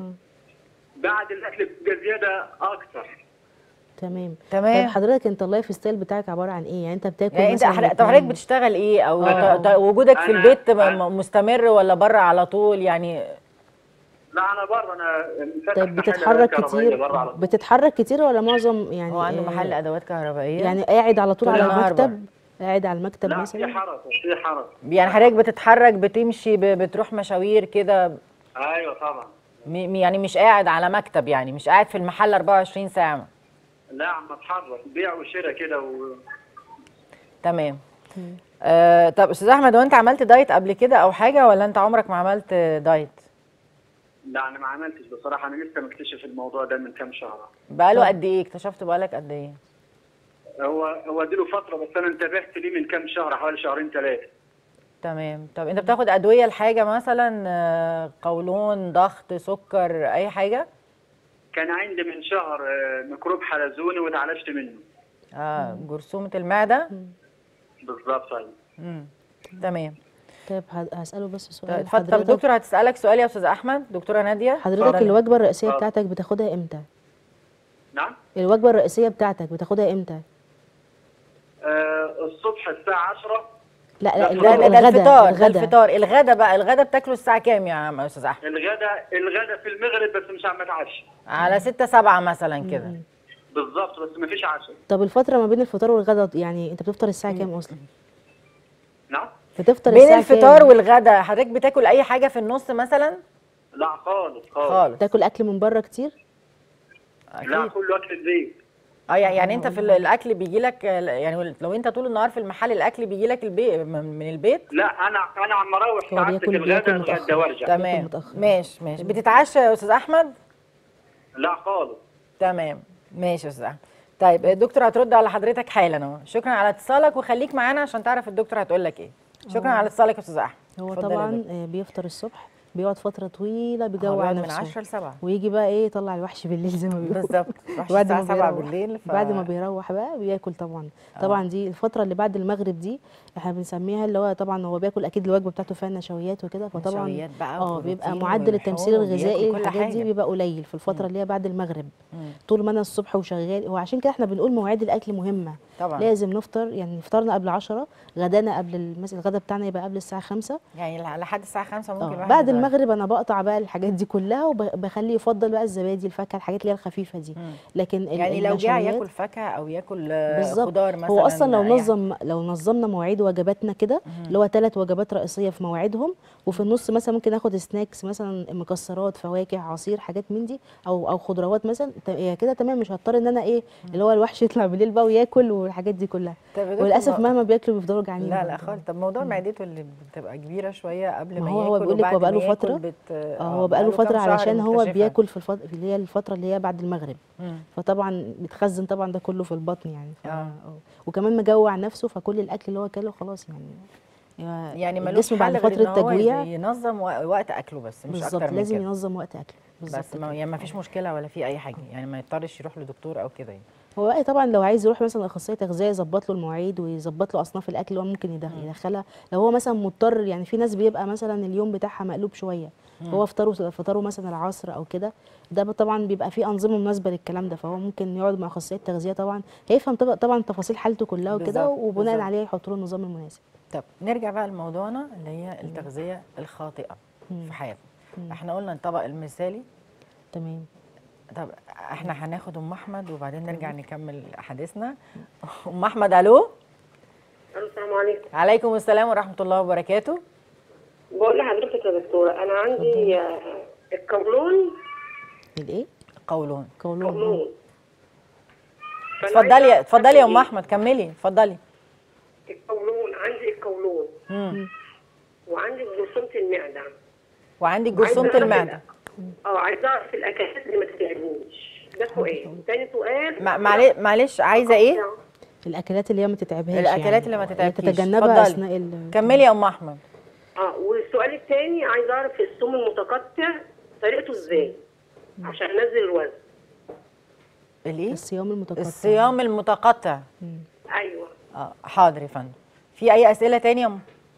بعد الاكل بتبقى زياده اكتر تمام طيب تمام حضرتك انت اللايف ستايل بتاعك عباره عن ايه يعني انت بتاكل يعني انت مثلا حضرتك- طب بتنام- حضرتك بتشتغل ايه او آه. ط- ط- وجودك في أنا- البيت م- أنا- مستمر ولا بره على طول يعني لا انا بره انا فاتح طيب محل بتتحرك كهربائية كتير بره على طول. بتتحرك كتير ولا معظم يعني هو عنده آه، محل ادوات كهربائيه يعني قاعد على طول طول على النهار المكتب قاعد على المكتب لا في مثلا حركه في حركه يعني حضرتك بتتحرك بتمشي ب- بتروح مشاوير كده ايوه طبعا م- م- يعني مش قاعد على مكتب يعني مش قاعد في المحل 24 ساعه لا عم اتحرك بيع وشراء كده و... تمام آه طب استاذ احمد هو انت عملت دايت قبل كده او حاجه ولا انت عمرك ما عملت دايت لا انا ما عملتش بصراحه انا لسه مكتشف الموضوع ده من كام شهر بقاله قد ايه اكتشفت بقالك قد ايه هو هو دي له فتره بس انا انتبهت ليه من كام شهر حوالي شهرين ثلاثه تمام طب انت بتاخد ادويه لحاجه مثلا آه، قولون ضغط سكر اي حاجه كان عندي من شهر آه، ميكروب حلزوني واتعالجت منه اه جرثومه المعده بالظبط ايوه امم تمام طيب ه- هسأله بس طب سؤال اتفضل طب حضرتك الدكتور هتسالك سؤال يا استاذ احمد دكتوره ناديه حضرتك اتفضلي. الوجبة الرئيسية اتفضل. بتاعتك بتاخدها امتى؟ نعم الوجبة الرئيسية بتاعتك بتاخدها امتى؟ آه الصبح الساعه 10 لا لا لا، لا الوجبة لا ده الفطار ده الغدا الفطار الغدا بقى الغدا بتاكله الساعه كام يا عم يا استاذ احمد الغدا الغدا في المغرب بس مش عم اتعشى على 6 7 مثلا كده بالظبط بس ما فيش عشاء طب الفترة ما بين الفطار والغدا يعني انت بتفطر الساعة كام اصلا؟ نعم بتفطر بين الساعة الفطار كام؟ والغدا حضرتك بتاكل اي حاجه في النص مثلا لا خالص خالص, خالص تاكل اكل من بره كتير؟ لا اكيد كله اكل البيت اه يعني يعني انت في ال- الاكل بيجي لك يعني لو انت طول النهار في المحل الاكل بيجي لك البيت من البيت لا انا انا عم اروح هو ساعتك بياكل- الغدا بياكل اتغدى متأخر. وارجع تمام متأخر. ماشي ماشي بتتعشى يا استاذ احمد لا خالص تمام ماشي يا استاذ احمد طيب الدكتور هترد على حضرتك حالا اهو شكرا على اتصالك وخليك معانا عشان تعرف الدكتور هتقول لك ايه شكرا على اتصالك يا استاذ احمد هو اتفضل يا طبعا دكتور. آه، بيفطر الصبح بيقعد فترة طويلة هو بيجوع بيقعد من نفسه 10 ل 7 ويجي بقى ايه يطلع الوحش بالليل زي ما بيقولوا بالظبط وحش بعد ما الساعه 7 بيروح بالليل ف... بعد ما بيروح بقى بياكل طبعا طبعا دي الفتره اللي بعد المغرب دي احنا بنسميها اللي هو طبعا هو بياكل اكيد الوجبه بتاعته فيها نشويات وكده فطبعا نشويات بقى اه بيبقى وبروتين معدل التمثيل ولحوم الغذائي وبياكل كل الحاجات دي حاجة. بيبقى قليل في الفتره اللي هي بعد المغرب مم. طول ما انا الصبح وشغال هو عشان كده احنا بنقول مواعيد الاكل مهمه طبعا لازم نفطر يعني فطرنا قبل 10 غدانا قبل الم- مثلا الغدا بتاعنا يبقى قبل الساعه 5 يعني لح- لحد الساعه 5 ممكن اه الواحد بعد يتغدى. المغرب انا بقطع بقى الحاجات دي كلها وبخليه يفضل بقى الزبادي الفاكهه الحاجات اللي هي الخفيفه دي مم. لكن ال- يعني لو جاع النشويات- ياكل فاكهه او ياكل آه، بالظبط خضار مثلا هو اصلا لو يعني- نظم لو نظمنا مواعيد وجباتنا كده اللي هو ثلاث وجبات رئيسيه في مواعيدهم وفي النص مثلا ممكن اخد سناكس مثلا مكسرات فواكه عصير حاجات من دي او او خضروات مثلا ت- هي كده تمام مش هضطر ان انا ايه اللي هو الوحش يطلع بالليل بقى وياكل والحاجات دي كلها طب يا دكتور وللاسف ما- مهما بياكلوا بيفضلوا جعانين لا لا برضه. خالص طب موضوع معدته اللي بتبقى كبيره شويه قبل ما, ما هو- ياكل هو بيقول لك وبعد هو بقاله ما ياكل فترة. بت... اه هو بقاله كام فتره شهر علشان هو مكتشفها. بياكل في الفتره اللي هي الفتره اللي هي بعد المغرب مم. فطبعا بيتخزن طبعا ده كله في البطن يعني ف... آه. آه. وكمان مجوع نفسه فكل الاكل اللي هو اكله خلاص يعني يعني ملوش الجسم بعد حل غير فتره ان هو تجويع ينظم و- وقت اكله بس مش بالظبط اكتر من لازم كده ينظم وقت اكله بالظبط بس ما يعني ما فيش مشكله ولا في اي حاجه يعني ما يضطرش يروح لدكتور او كده يعني هو بقى طبعا لو عايز يروح مثلا اخصائي تغذيه يظبط له المواعيد ويظبط له اصناف الاكل اللي هو ممكن يدخ- يدخلها لو هو مثلا مضطر يعني في ناس بيبقى مثلا اليوم بتاعها مقلوب شويه هو فطاره فطاره مثلا العصر او كده ده بقى طبعا بيبقى فيه انظمه مناسبه للكلام ده فهو ممكن يقعد مع اخصائي التغذيه طبعا هيفهم طبعا طبعا تفاصيل حالته كلها وكده بالظبط، وبناء بالظبط. عليه يحط له النظام المناسب طب نرجع بقى لموضوعنا اللي هي التغذيه الخاطئه في حياتنا احنا قلنا الطبق المثالي تمام طب احنا هناخد ام احمد وبعدين نرجع نكمل حديثنا ام احمد الو السلام عليكم عليكم السلام ورحمه الله وبركاته بقول لحضرتك يا دكتوره انا عندي آه، القولون الايه قولون قولون قولون فأنا اتفضلي عايزة اتفضلي يا ام أعرف احمد كملي اتفضلي القولون عندي القولون مم. وعندي جرثومه المعده وعندك جرثومه عايزة أعرف المعده الأ- اه عايزه اعرف الاكلات اللي ما تتعبنيش ده سؤال تاني سؤال مع- معلش معلش عايزه ايه الاكلات اللي هي ما تتعبهاش الاكلات يعني. اللي ما آه، تتعبكيش تتجنبها اتفضلي. اثناء ال- كملي يا ام احمد اه والسؤال الثاني عايزه اعرف الصوم المتقطع طريقته ازاي عشان انزل الوزن الايه الصيام المتقطع الصيام المتقطع ايوه اه حاضر يا فندم في اي اسئله تانية يا ام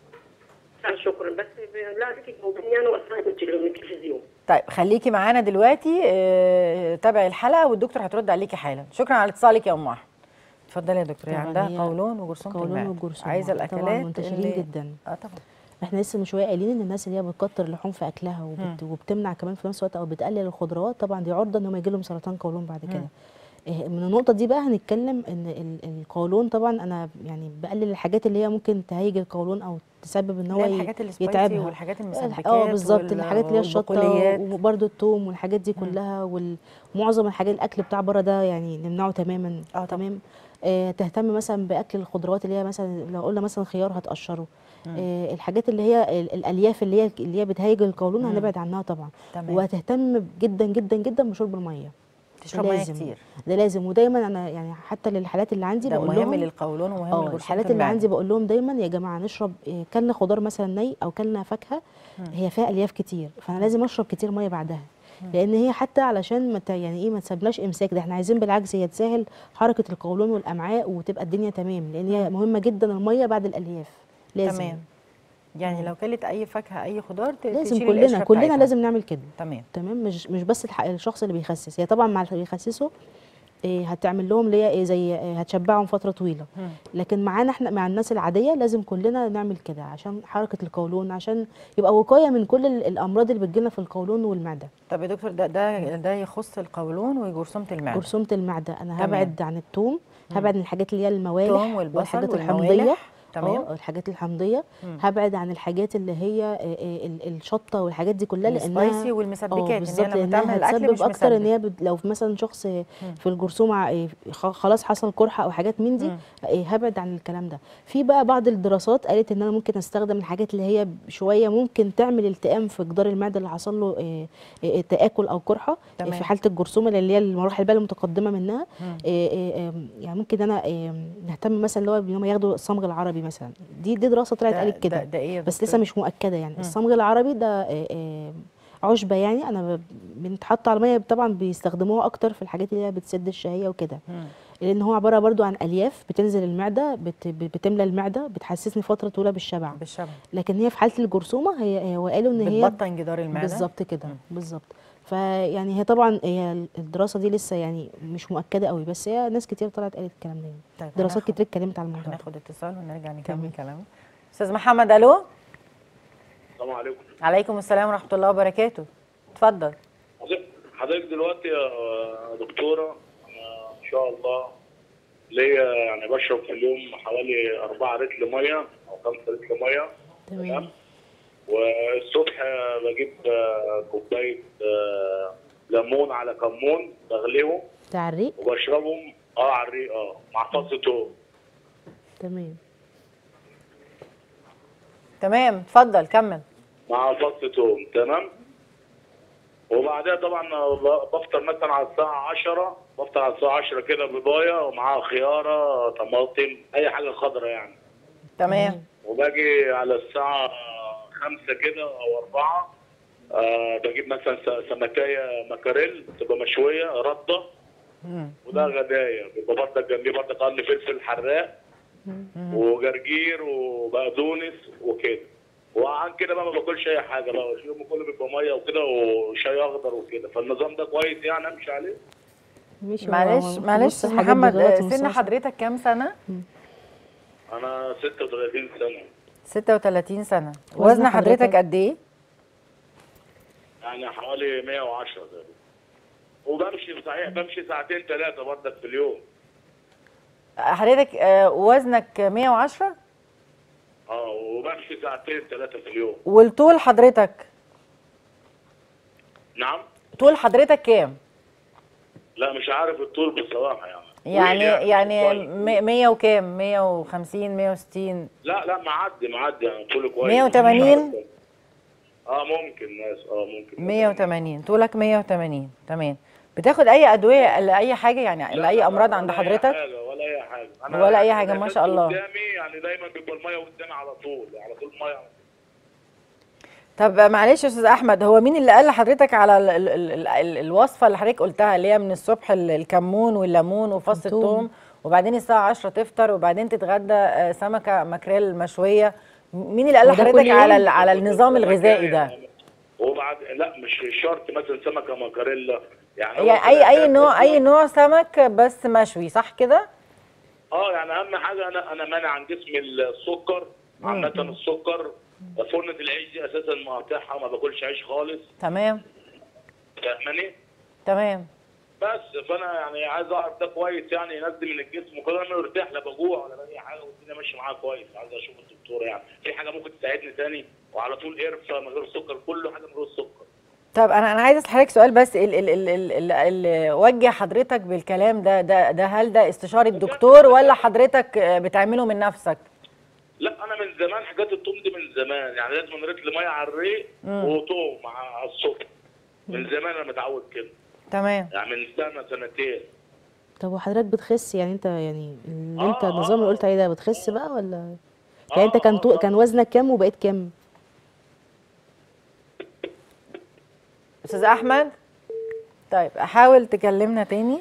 لا شكرا بس ب- لا عليك تجاوبيني انا واصلا من التلفزيون- من التلفزيون طيب خليكي معانا دلوقتي آه، تابعي الحلقه والدكتور هترد عليكي حالا شكرا على اتصالك يا ام احمد اتفضلي يا دكتور هي طبعاً عندها هي قولون وجرثومه قولون المعدة. وجرثومة. عايزه طبعاً الاكلات منتشرين اللي- جداً. اه طبعا احنا لسه من شويه قايلين ان الناس اللي هي بتكتر اللحوم في اكلها وبت... وبتمنع كمان في نفس الوقت او بتقلل الخضروات طبعا دي عرضه ان هم يجي لهم سرطان قولون بعد كده إيه، من النقطه دي بقى هنتكلم ان ال- القولون طبعا انا يعني بقلل الحاجات اللي هي ممكن تهيج القولون او تسبب ان هو اللي هي ي- الحاجات السبايسي يتعبها والحاجات اه المسبكات بالظبط وال- الحاجات اللي هي الشطه والبقوليات. وبرده الثوم والحاجات دي كلها ومعظم الحاجات الاكل بتاع بره ده يعني نمنعه تماما اه طبعا. تمام آه تهتم مثلا باكل الخضروات اللي هي مثلا لو قلنا مثلا خيار هتقشره آه الحاجات اللي هي ال- الالياف اللي هي اللي هي بتهيج القولون هنبعد عنها طبعا تمام. وهتهتم جدا جدا جدا بشرب الميه تشرب ميه لازم. كتير ده لازم ودايما انا يعني حتى للحالات اللي عندي ده بقول مهم لهم للقولون ومهم اه لجرثومه الحالات اللي المعدة. عندي بقول لهم دايما يا جماعه نشرب إيه، كلنا خضار مثلا ني او كلنا فاكهه هي فيها الياف كتير فانا لازم اشرب كتير ميه بعدها لان هي حتى علشان ما ت- يعني ايه ما تسبناش امساك ده احنا عايزين بالعكس هي تسهل حركه القولون والامعاء وتبقى الدنيا تمام لان هي مهمه جدا الميه بعد الالياف لازم تمام يعني لو كلت اي فاكهه اي خضار ت- لازم تشيلي كلنا القشرة كلنا بتاعتها. لازم نعمل كده تمام تمام مش مش بس الح- الشخص اللي بيخسس هي طبعا مع اللي بيخسسوا إيه هتعمل لهم اللي هي إيه زي إيه هتشبعهم فتره طويله مم. لكن معانا احنا مع الناس العاديه لازم كلنا نعمل كده عشان حركه القولون عشان يبقى وقايه من كل ال- الامراض اللي بتجيلنا في القولون والمعده طب يا دكتور ده ده ده يخص القولون وجرثومه المعده جرثومه المعده انا تمام. هبعد عن الثوم هبعد عن الحاجات اللي هي الموالح الثوم والبصل والحاجات والموالح. الحمضيه تمام. اه الحاجات الحمضيه مم. هبعد عن الحاجات اللي هي آه، آه، ال- الشطه والحاجات دي كلها السبايسي لانها والمسبكات، إن اه هي بالظبط لما تعمل لانها الأكل هتسبب مش اكتر ان مسبك. هي بت- لو مثلا شخص في الجرثومه آه، خ- خلاص حصل قرحه او حاجات من دي مم. آه، هبعد عن الكلام ده في بقى بعض الدراسات قالت ان انا ممكن استخدم الحاجات اللي هي شويه ممكن تعمل التئام في جدار المعده اللي حصل له آه، آه، تاكل او قرحه آه، تمام. في حاله الجرثومه اللي هي المراحل بقى المتقدمه منها آه، آه، آه، يعني ممكن انا آه، نهتم مثلا اللي هو ان هم ياخدوا الصمغ العربي مثلا دي دي دراسه طلعت ده- قالت كده ده- ده إيه يا بس دكتور؟ لسه مش مؤكده يعني الصمغ العربي ده آه، آه، عشبه يعني انا ب- بنتحط على الميه طبعا بيستخدموها اكتر في الحاجات اللي هي بتسد الشهيه وكده مم. لان هو عباره برضو عن الياف بتنزل المعده بت بتملى المعده بتحسسني فتره طويله بالشبع بالشبه لكن هي في حاله الجرثومه هي هي وقالوا ان هي بتبطن جدار المعده بالظبط كده بالظبط فيعني هي طبعا هي الدراسه دي لسه يعني مش مؤكده قوي بس هي ناس كتير طلعت قالت الكلام ده يعني. طيب دراسات هناخد- كتير اتكلمت على الموضوع ده. هناخد اتصال ونرجع نكمل تمام. كلامنا استاذ محمد الو السلام عليكم عليكم السلام ورحمه الله وبركاته اتفضل حضرتك- حضرتك دلوقتي يا دكتوره انا ان شاء الله ليا يعني بشرب في اليوم حوالي 4 لتر ميه او 5 لتر ميه تمام والصبح بجيب آه، كوبايه آه، ليمون على كمون بغليهم تعريق وبشربهم اه على الريق اه مع فص توم تمام تمام اتفضل كمل مع فص توم تمام وبعدها طبعا بفطر مثلا على الساعة 10 بفطر على الساعة 10 كده بضاية ومعاها خيارة طماطم أي حاجة خضراء يعني تمام وباجي على الساعة 5 كده أو 4 آه بجيب مثلا س- سمكية مكاريل تبقى مشوية ردة مم. وده غداية بيبقى برضك جنبيه برضك قرن فلفل حراق وجرجير وبقدونس وكده وعن كده بقى ما باكلش اي حاجه بقى اليوم كله بيبقى ميه وكده وشاي اخضر وكده فالنظام ده كويس يعني امشي عليه ماشي هو- معلش هو معلش نص استاذ الحاجات دي محمد غلط آه، ونص سن صح. حضرتك كام سنه انا 36 سنه 36 سنه وزن وزن حضرتك حضرتك؟ قد ايه يعني حوالي 110 تقريبا وبمشي صحيح بمشي ساعتين ثلاثه برضك في اليوم حضرتك آه، وزنك 110 اه وبمشي ساعتين ثلاثه في اليوم والطول حضرتك نعم طول حضرتك كام لا مش عارف الطول بصراحه يعني يعني طويل يعني كويس. م- 100 وكام 150 160 لا لا معدي معدي يعني طولي كويس 180 اه ممكن ناس اه ممكن 180 طولك 180 تمام بتاخد اي ادويه لاي حاجه يعني لا، لاي لا، امراض لا، عند ولا أي حضرتك حاجة ولا اي حاجه ولا أي حاجة، ما الأساس شاء الله. قدامي يعني دايما بيبقى الميه قدامي على طول على طول ميه طب معلش يا استاذ احمد هو مين اللي قال لحضرتك على ال ال ال ال الوصفه اللي حضرتك قلتها اللي هي من الصبح ال- الكمون والليمون وفص الثوم. الثوم وبعدين الساعه 10 تفطر وبعدين تتغدى آه، سمكه ماكريل مشويه مين اللي قال وده كل لحضرتك يوم؟ على ال- على النظام الغذائي ده وبعد لا مش شرط مثلا سمكه ماكاريلا يعني هو يعني اي اي كده نوع اي أصلاً- نوع سمك بس مشوي صح كده اه يعني اهم حاجه انا انا مانع عن جسمي السكر عامه السكر فرنة العيش دي اساسا مقاطعها ما باكلش عيش خالص تمام فاهماني تمام بس فانا يعني عايز اعرف ده كويس يعني ينزل من الجسم وكده انا مرتاح لا بجوع ولا باي حاجه والدنيا ماشيه معايا كويس عايز اشوف الدكتور يعني في حاجه ممكن تساعدني تاني وعلى طول قرفه من غير سكر كله حاجه من غير سكر طب انا انا عايز اسال حضرتك سؤال بس ال ال ال ال ال اللي وجه حضرتك بالكلام ده ده ده هل ده استشاره دكتور ولا حضرتك آه، بتعمله من نفسك لا انا من زمان حاجات الطوم دي من زمان يعني لازم رتل ميه على الريق وطوم مع الصبح من زمان انا متعود كده تمام يعني من سنه سنتين طب وحضرتك بتخس يعني انت يعني اللي آه، انت النظام اللي آه. قلت عليه ده بتخس بقى ولا آه، يعني انت كان آه، طو... آه. كان وزنك كام وبقيت كام استاذ احمد طيب حاول تكلمنا تاني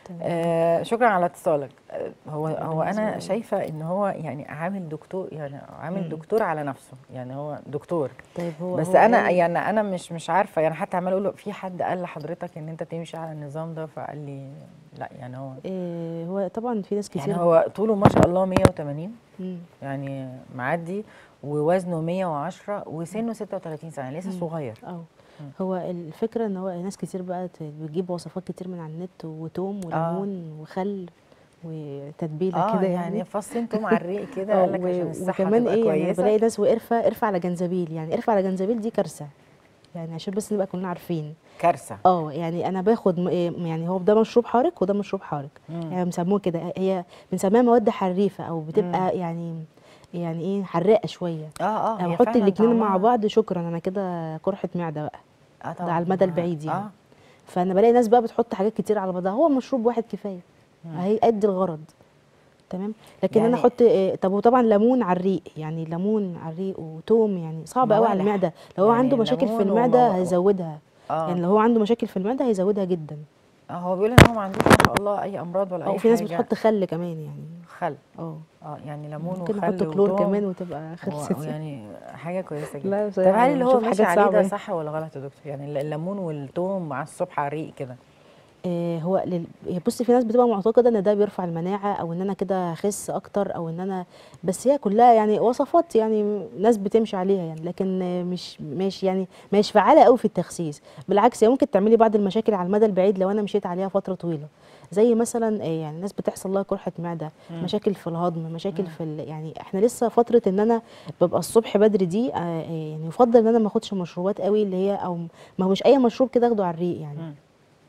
آه شكرا على اتصالك آه هو هو انا شايفه ان هو يعني عامل دكتور يعني عامل دكتور على نفسه يعني هو دكتور طيب هو بس هو انا قال- يعني انا مش مش عارفه يعني حتى عمال اقول له في حد قال لحضرتك ان انت تمشي على النظام ده فقال لي لا يعني هو إيه هو طبعا في ناس كتير يعني هو طوله ما شاء الله 180 مم. يعني معدي ووزنه 110 وسنه 36 سنه لسه صغير اه هو الفكره ان هو ناس كتير بقى ت- بتجيب وصفات كتير من على النت وتوم وليمون وخل وتتبيله اه كده يعني يعني فصين توم على الريق كده آه، قال لك و- عشان الصحه وكمان تبقى ايه يعني كويسه بلاقي ناس وقرفه قرفه على جنزبيل يعني قرفه على جنزبيل دي كارثه يعني عشان بس نبقى كلنا عارفين كارثه اه يعني انا باخد م- إيه يعني هو ده مشروب حارق وده مشروب حارق يعني بنسموه كده هي بنسميها مواد حريفه او بتبقى يعني يعني ايه حراقه شويه اه اه انا هي بحط فعلاً الاثنين مع طعمها- بعض شكرا انا كده قرحه معده بقى اه ده طبعاً. على المدى آه، البعيد يعني اه فانا بلاقي ناس بقى بتحط حاجات كتير على بعضها هو مشروب واحد كفايه هيأدي الغرض تمام لكن انا يعني- احط إيه طب وطبعا ليمون على الريق يعني ليمون على الريق وتوم يعني صعب قوي على موالح. المعده لو هو يعني عنده مشاكل في ليمون المعده ومو- هيزودها اه يعني لو هو عنده مشاكل في المعده هيزودها جدا اه هو بيقول ان هو ما عندوش ما شاء الله اي امراض ولا او اي في ناس حاجة. بتحط خل كمان يعني خل اه اه يعني ليمون ممكن وخل نحط كلور وتوم كمان وتبقى خلصت و- يعني حاجه كويسه جدا لا طب بصراحة هل اللي هو بشوف ماشي حاجات عليه ده صعبة. صح ولا غلط يا دكتور يعني الل- الليمون والثوم مع الصبح على الريق كده آه، هو لل... هي بصي في ناس بتبقى معتقده ان ده بيرفع المناعه او ان انا كده اخس اكتر او ان انا بس هي كلها يعني وصفات يعني ناس بتمشي عليها يعني لكن آه، مش ماشي يعني مش فعاله قوي في التخسيس بالعكس هي ممكن تعملي بعض المشاكل على المدى البعيد لو انا مشيت عليها فتره طويله زي مثلا آه، يعني ناس بتحصل لها قرحه معده مشاكل في الهضم مشاكل في ال... يعني احنا لسه فتره ان انا ببقى الصبح بدري دي آه، آه، يعني يفضل ان انا ما اخدش مشروبات قوي اللي هي او ما هو مش اي مشروب كده اخده على الريق يعني مم.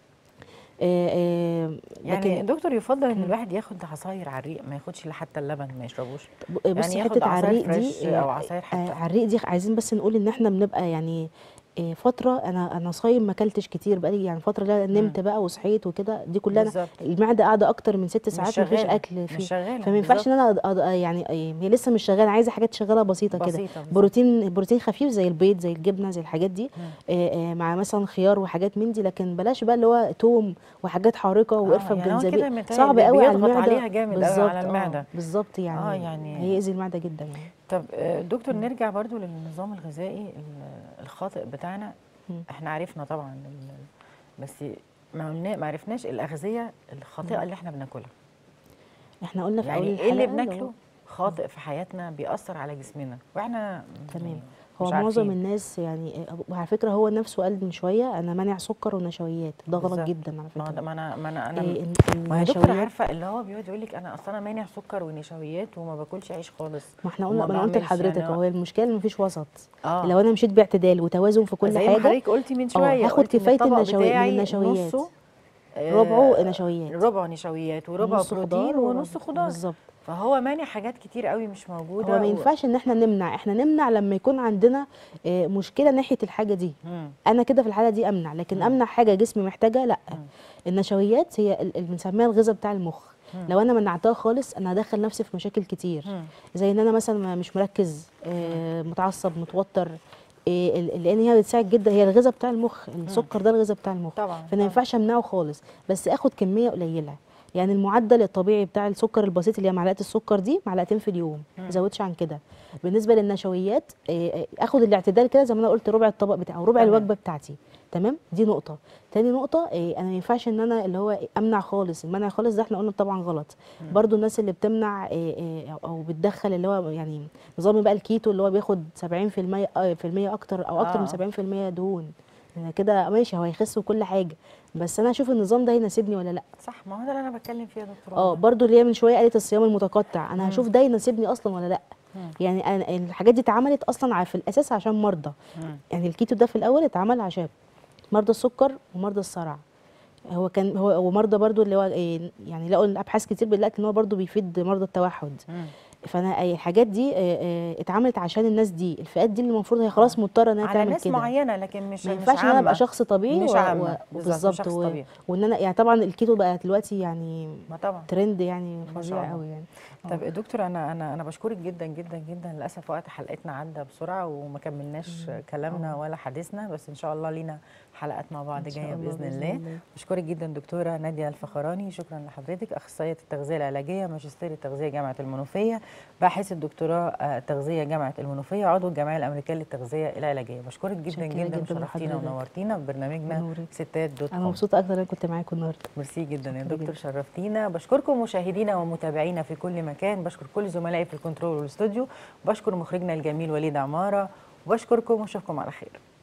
آه، آه، يعني لكن دكتور يفضل ان الواحد ياخد عصاير على الريق ما ياخدش حتى اللبن ما يشربوش ب- بصي يعني ياخد حته عصاير عريق دي فريش آه، أو عصاير آه، حتى. عريق دي عايزين بس نقول ان احنا بنبقى يعني آه، فتره انا انا صايم ما اكلتش كتير بقالي يعني فتره لا نمت بقى وصحيت وكده دي كلها أنا بالظبط. المعده قاعده اكتر من ست ساعات ما فيش شغالة، اكل مش فيه شغالة، فما ينفعش بالظبط. ان انا أد- أد- يعني آه، هي لسه مش شغاله عايزه حاجات شغاله بسيطه كده بسيطة بالظبط. بروتين بروتين خفيف زي البيض زي الجبنه زي الحاجات دي آه، آه، مع مثلا خيار وحاجات من دي لكن بلاش بقى اللي هو توم وحاجات حارقه وقرفه يعني هو كده بجنزبيل متهيألي صعب قوي على بيضغط المعده عليها جامد قوي على بالظبط، آه، المعدة. بالظبط يعني آه، يعني- هيأذي المعده جدا يعني طب آه، دكتور نرجع برضو للنظام الغذائي ال- الخاطئ بتاعنا مم. احنا عرفنا طبعا ال- بس ما عملنا- ما عرفناش الاغذيه الخاطئه اللي احنا بناكلها احنا قلنا في اول يعني الحلقه ايه اللي اللي هو- بناكله خاطئ في حياتنا بيأثر على جسمنا واحنا تمام هو مش معظم عارفين. الناس يعني وعلى فكره هو نفسه قال من شويه انا مانع سكر ونشويات ده غلط بالظبط. جدا على ما هو فكره ده- ما انا ما انا انا إيه ال- ما هي دكتور النشويات عارفه اللي هو بيقعد يقول لك انا اصلا انا مانع سكر ونشويات وما باكلش عيش خالص ما احنا وما قلنا ما انا قلت بعملش لحضرتك يعني هو المشكله ان مفيش وسط اه لو انا مشيت باعتدال وتوازن في كل زي ما حاجه حضرتك قلتي من شويه هاخد قلتي إن كفاية الطبق النشوي- من بتاعي النشويات. نصه آه، ربعه نشويات ربع نشويات وربع ونص بروتين خضار ونص خضار بالظبط فهو مانع حاجات كتير قوي مش موجوده هو ما و- ينفعش ان احنا نمنع احنا نمنع لما يكون عندنا آه، مشكله ناحيه الحاجه دي مم. انا كده في الحاله دي امنع لكن امنع حاجه جسمي محتاجه لا النشويات هي ال- اللي بنسميها الغذاء بتاع المخ لو انا منعتها خالص انا هدخل نفسي في مشاكل كتير مم. زي ان انا مثلا ما- مش مركز آه، متعصب متوتر آه، ال- لان هي بتساعد جدا هي الغذاء بتاع المخ السكر ده الغذاء بتاع المخ طبعا فما طبعاً. ينفعش امنعه خالص بس اخد كميه قليله يعني المعدل الطبيعي بتاع السكر البسيط اللي هي معلقه السكر دي معلقتين في اليوم ما ازودش عن كده بالنسبه للنشويات آه، آه، اخد الاعتدال كده زي ما انا قلت ربع الطبق بتاعي او ربع تمام. الوجبه بتاعتي تمام دي نقطه تاني نقطه آه، انا ما ينفعش ان انا اللي هو امنع خالص المنع خالص ده احنا قلنا طبعا غلط برضو الناس اللي بتمنع آه، آه، أو- او بتدخل اللي هو يعني نظام بقى الكيتو اللي هو بياخد 70% آه، في المية اكتر او اكتر آه. من 70% دهون أنا كده ماشي هو هيخس وكل حاجه بس انا اشوف النظام ده يناسبني ولا لا صح ما هو ده اللي انا بتكلم فيه يا دكتور اه والله. برضو اللي هي من شويه قالت الصيام المتقطع انا مم. هشوف ده يناسبني اصلا ولا لا مم. يعني أنا الحاجات دي اتعملت اصلا ع- في الاساس عشان مرضى مم. يعني الكيتو ده في الاول اتعمل عشان مرضى السكر ومرضى الصرع هو كان هو ومرضى برضو اللي هو إيه، يعني لقوا الابحاث كتير بتلاقي ان هو برضو بيفيد مرضى التوحد مم. فانا أي الحاجات دي آه، آه، اتعملت عشان الناس دي الفئات دي اللي المفروض هي خلاص مضطره انها على تعمل ناس كده معينه لكن مش ما مش ينفعش ان انا عامة. ابقى شخص طبيعي مش و- عامة. و- بالظبط، بالظبط شخص و- طبيعي. وان انا يعني طبعا الكيتو بقى دلوقتي يعني ما طبعا ترند يعني ما شاء فظيع الله. قوي يعني طب يا دكتور انا انا انا بشكرك جدا جدا جدا للاسف وقت حلقتنا عدى بسرعه وما كملناش كلامنا ولا حديثنا بس ان شاء الله لينا حلقات مع بعض إن شاء جايه الله باذن بإذن الله الله. بشكرك جدا دكتوره ناديه الفخراني شكرا لحضرتك اخصائيه التغذيه العلاجيه ماجستير التغذيه جامعه المنوفيه باحث الدكتوراه آه، تغذيه جامعه المنوفيه عضو الجمعيه الامريكيه للتغذيه العلاجيه بشكرك جدا شكرا جدا جداً وشرفتينا لحضرتك. ونورتينا ببرنامجنا ونورك. ستات دوت انا كوم مبسوطه اكتر ان أنا كنت معاكم النهارده ميرسي جدا يا شكرا دكتور جدا. شرفتينا بشكركم مشاهدينا ومتابعينا في كل مكان بشكر كل زملائي في الكنترول والاستوديو بشكر مخرجنا الجميل وليد عماره وبشكركم واشوفكم على خير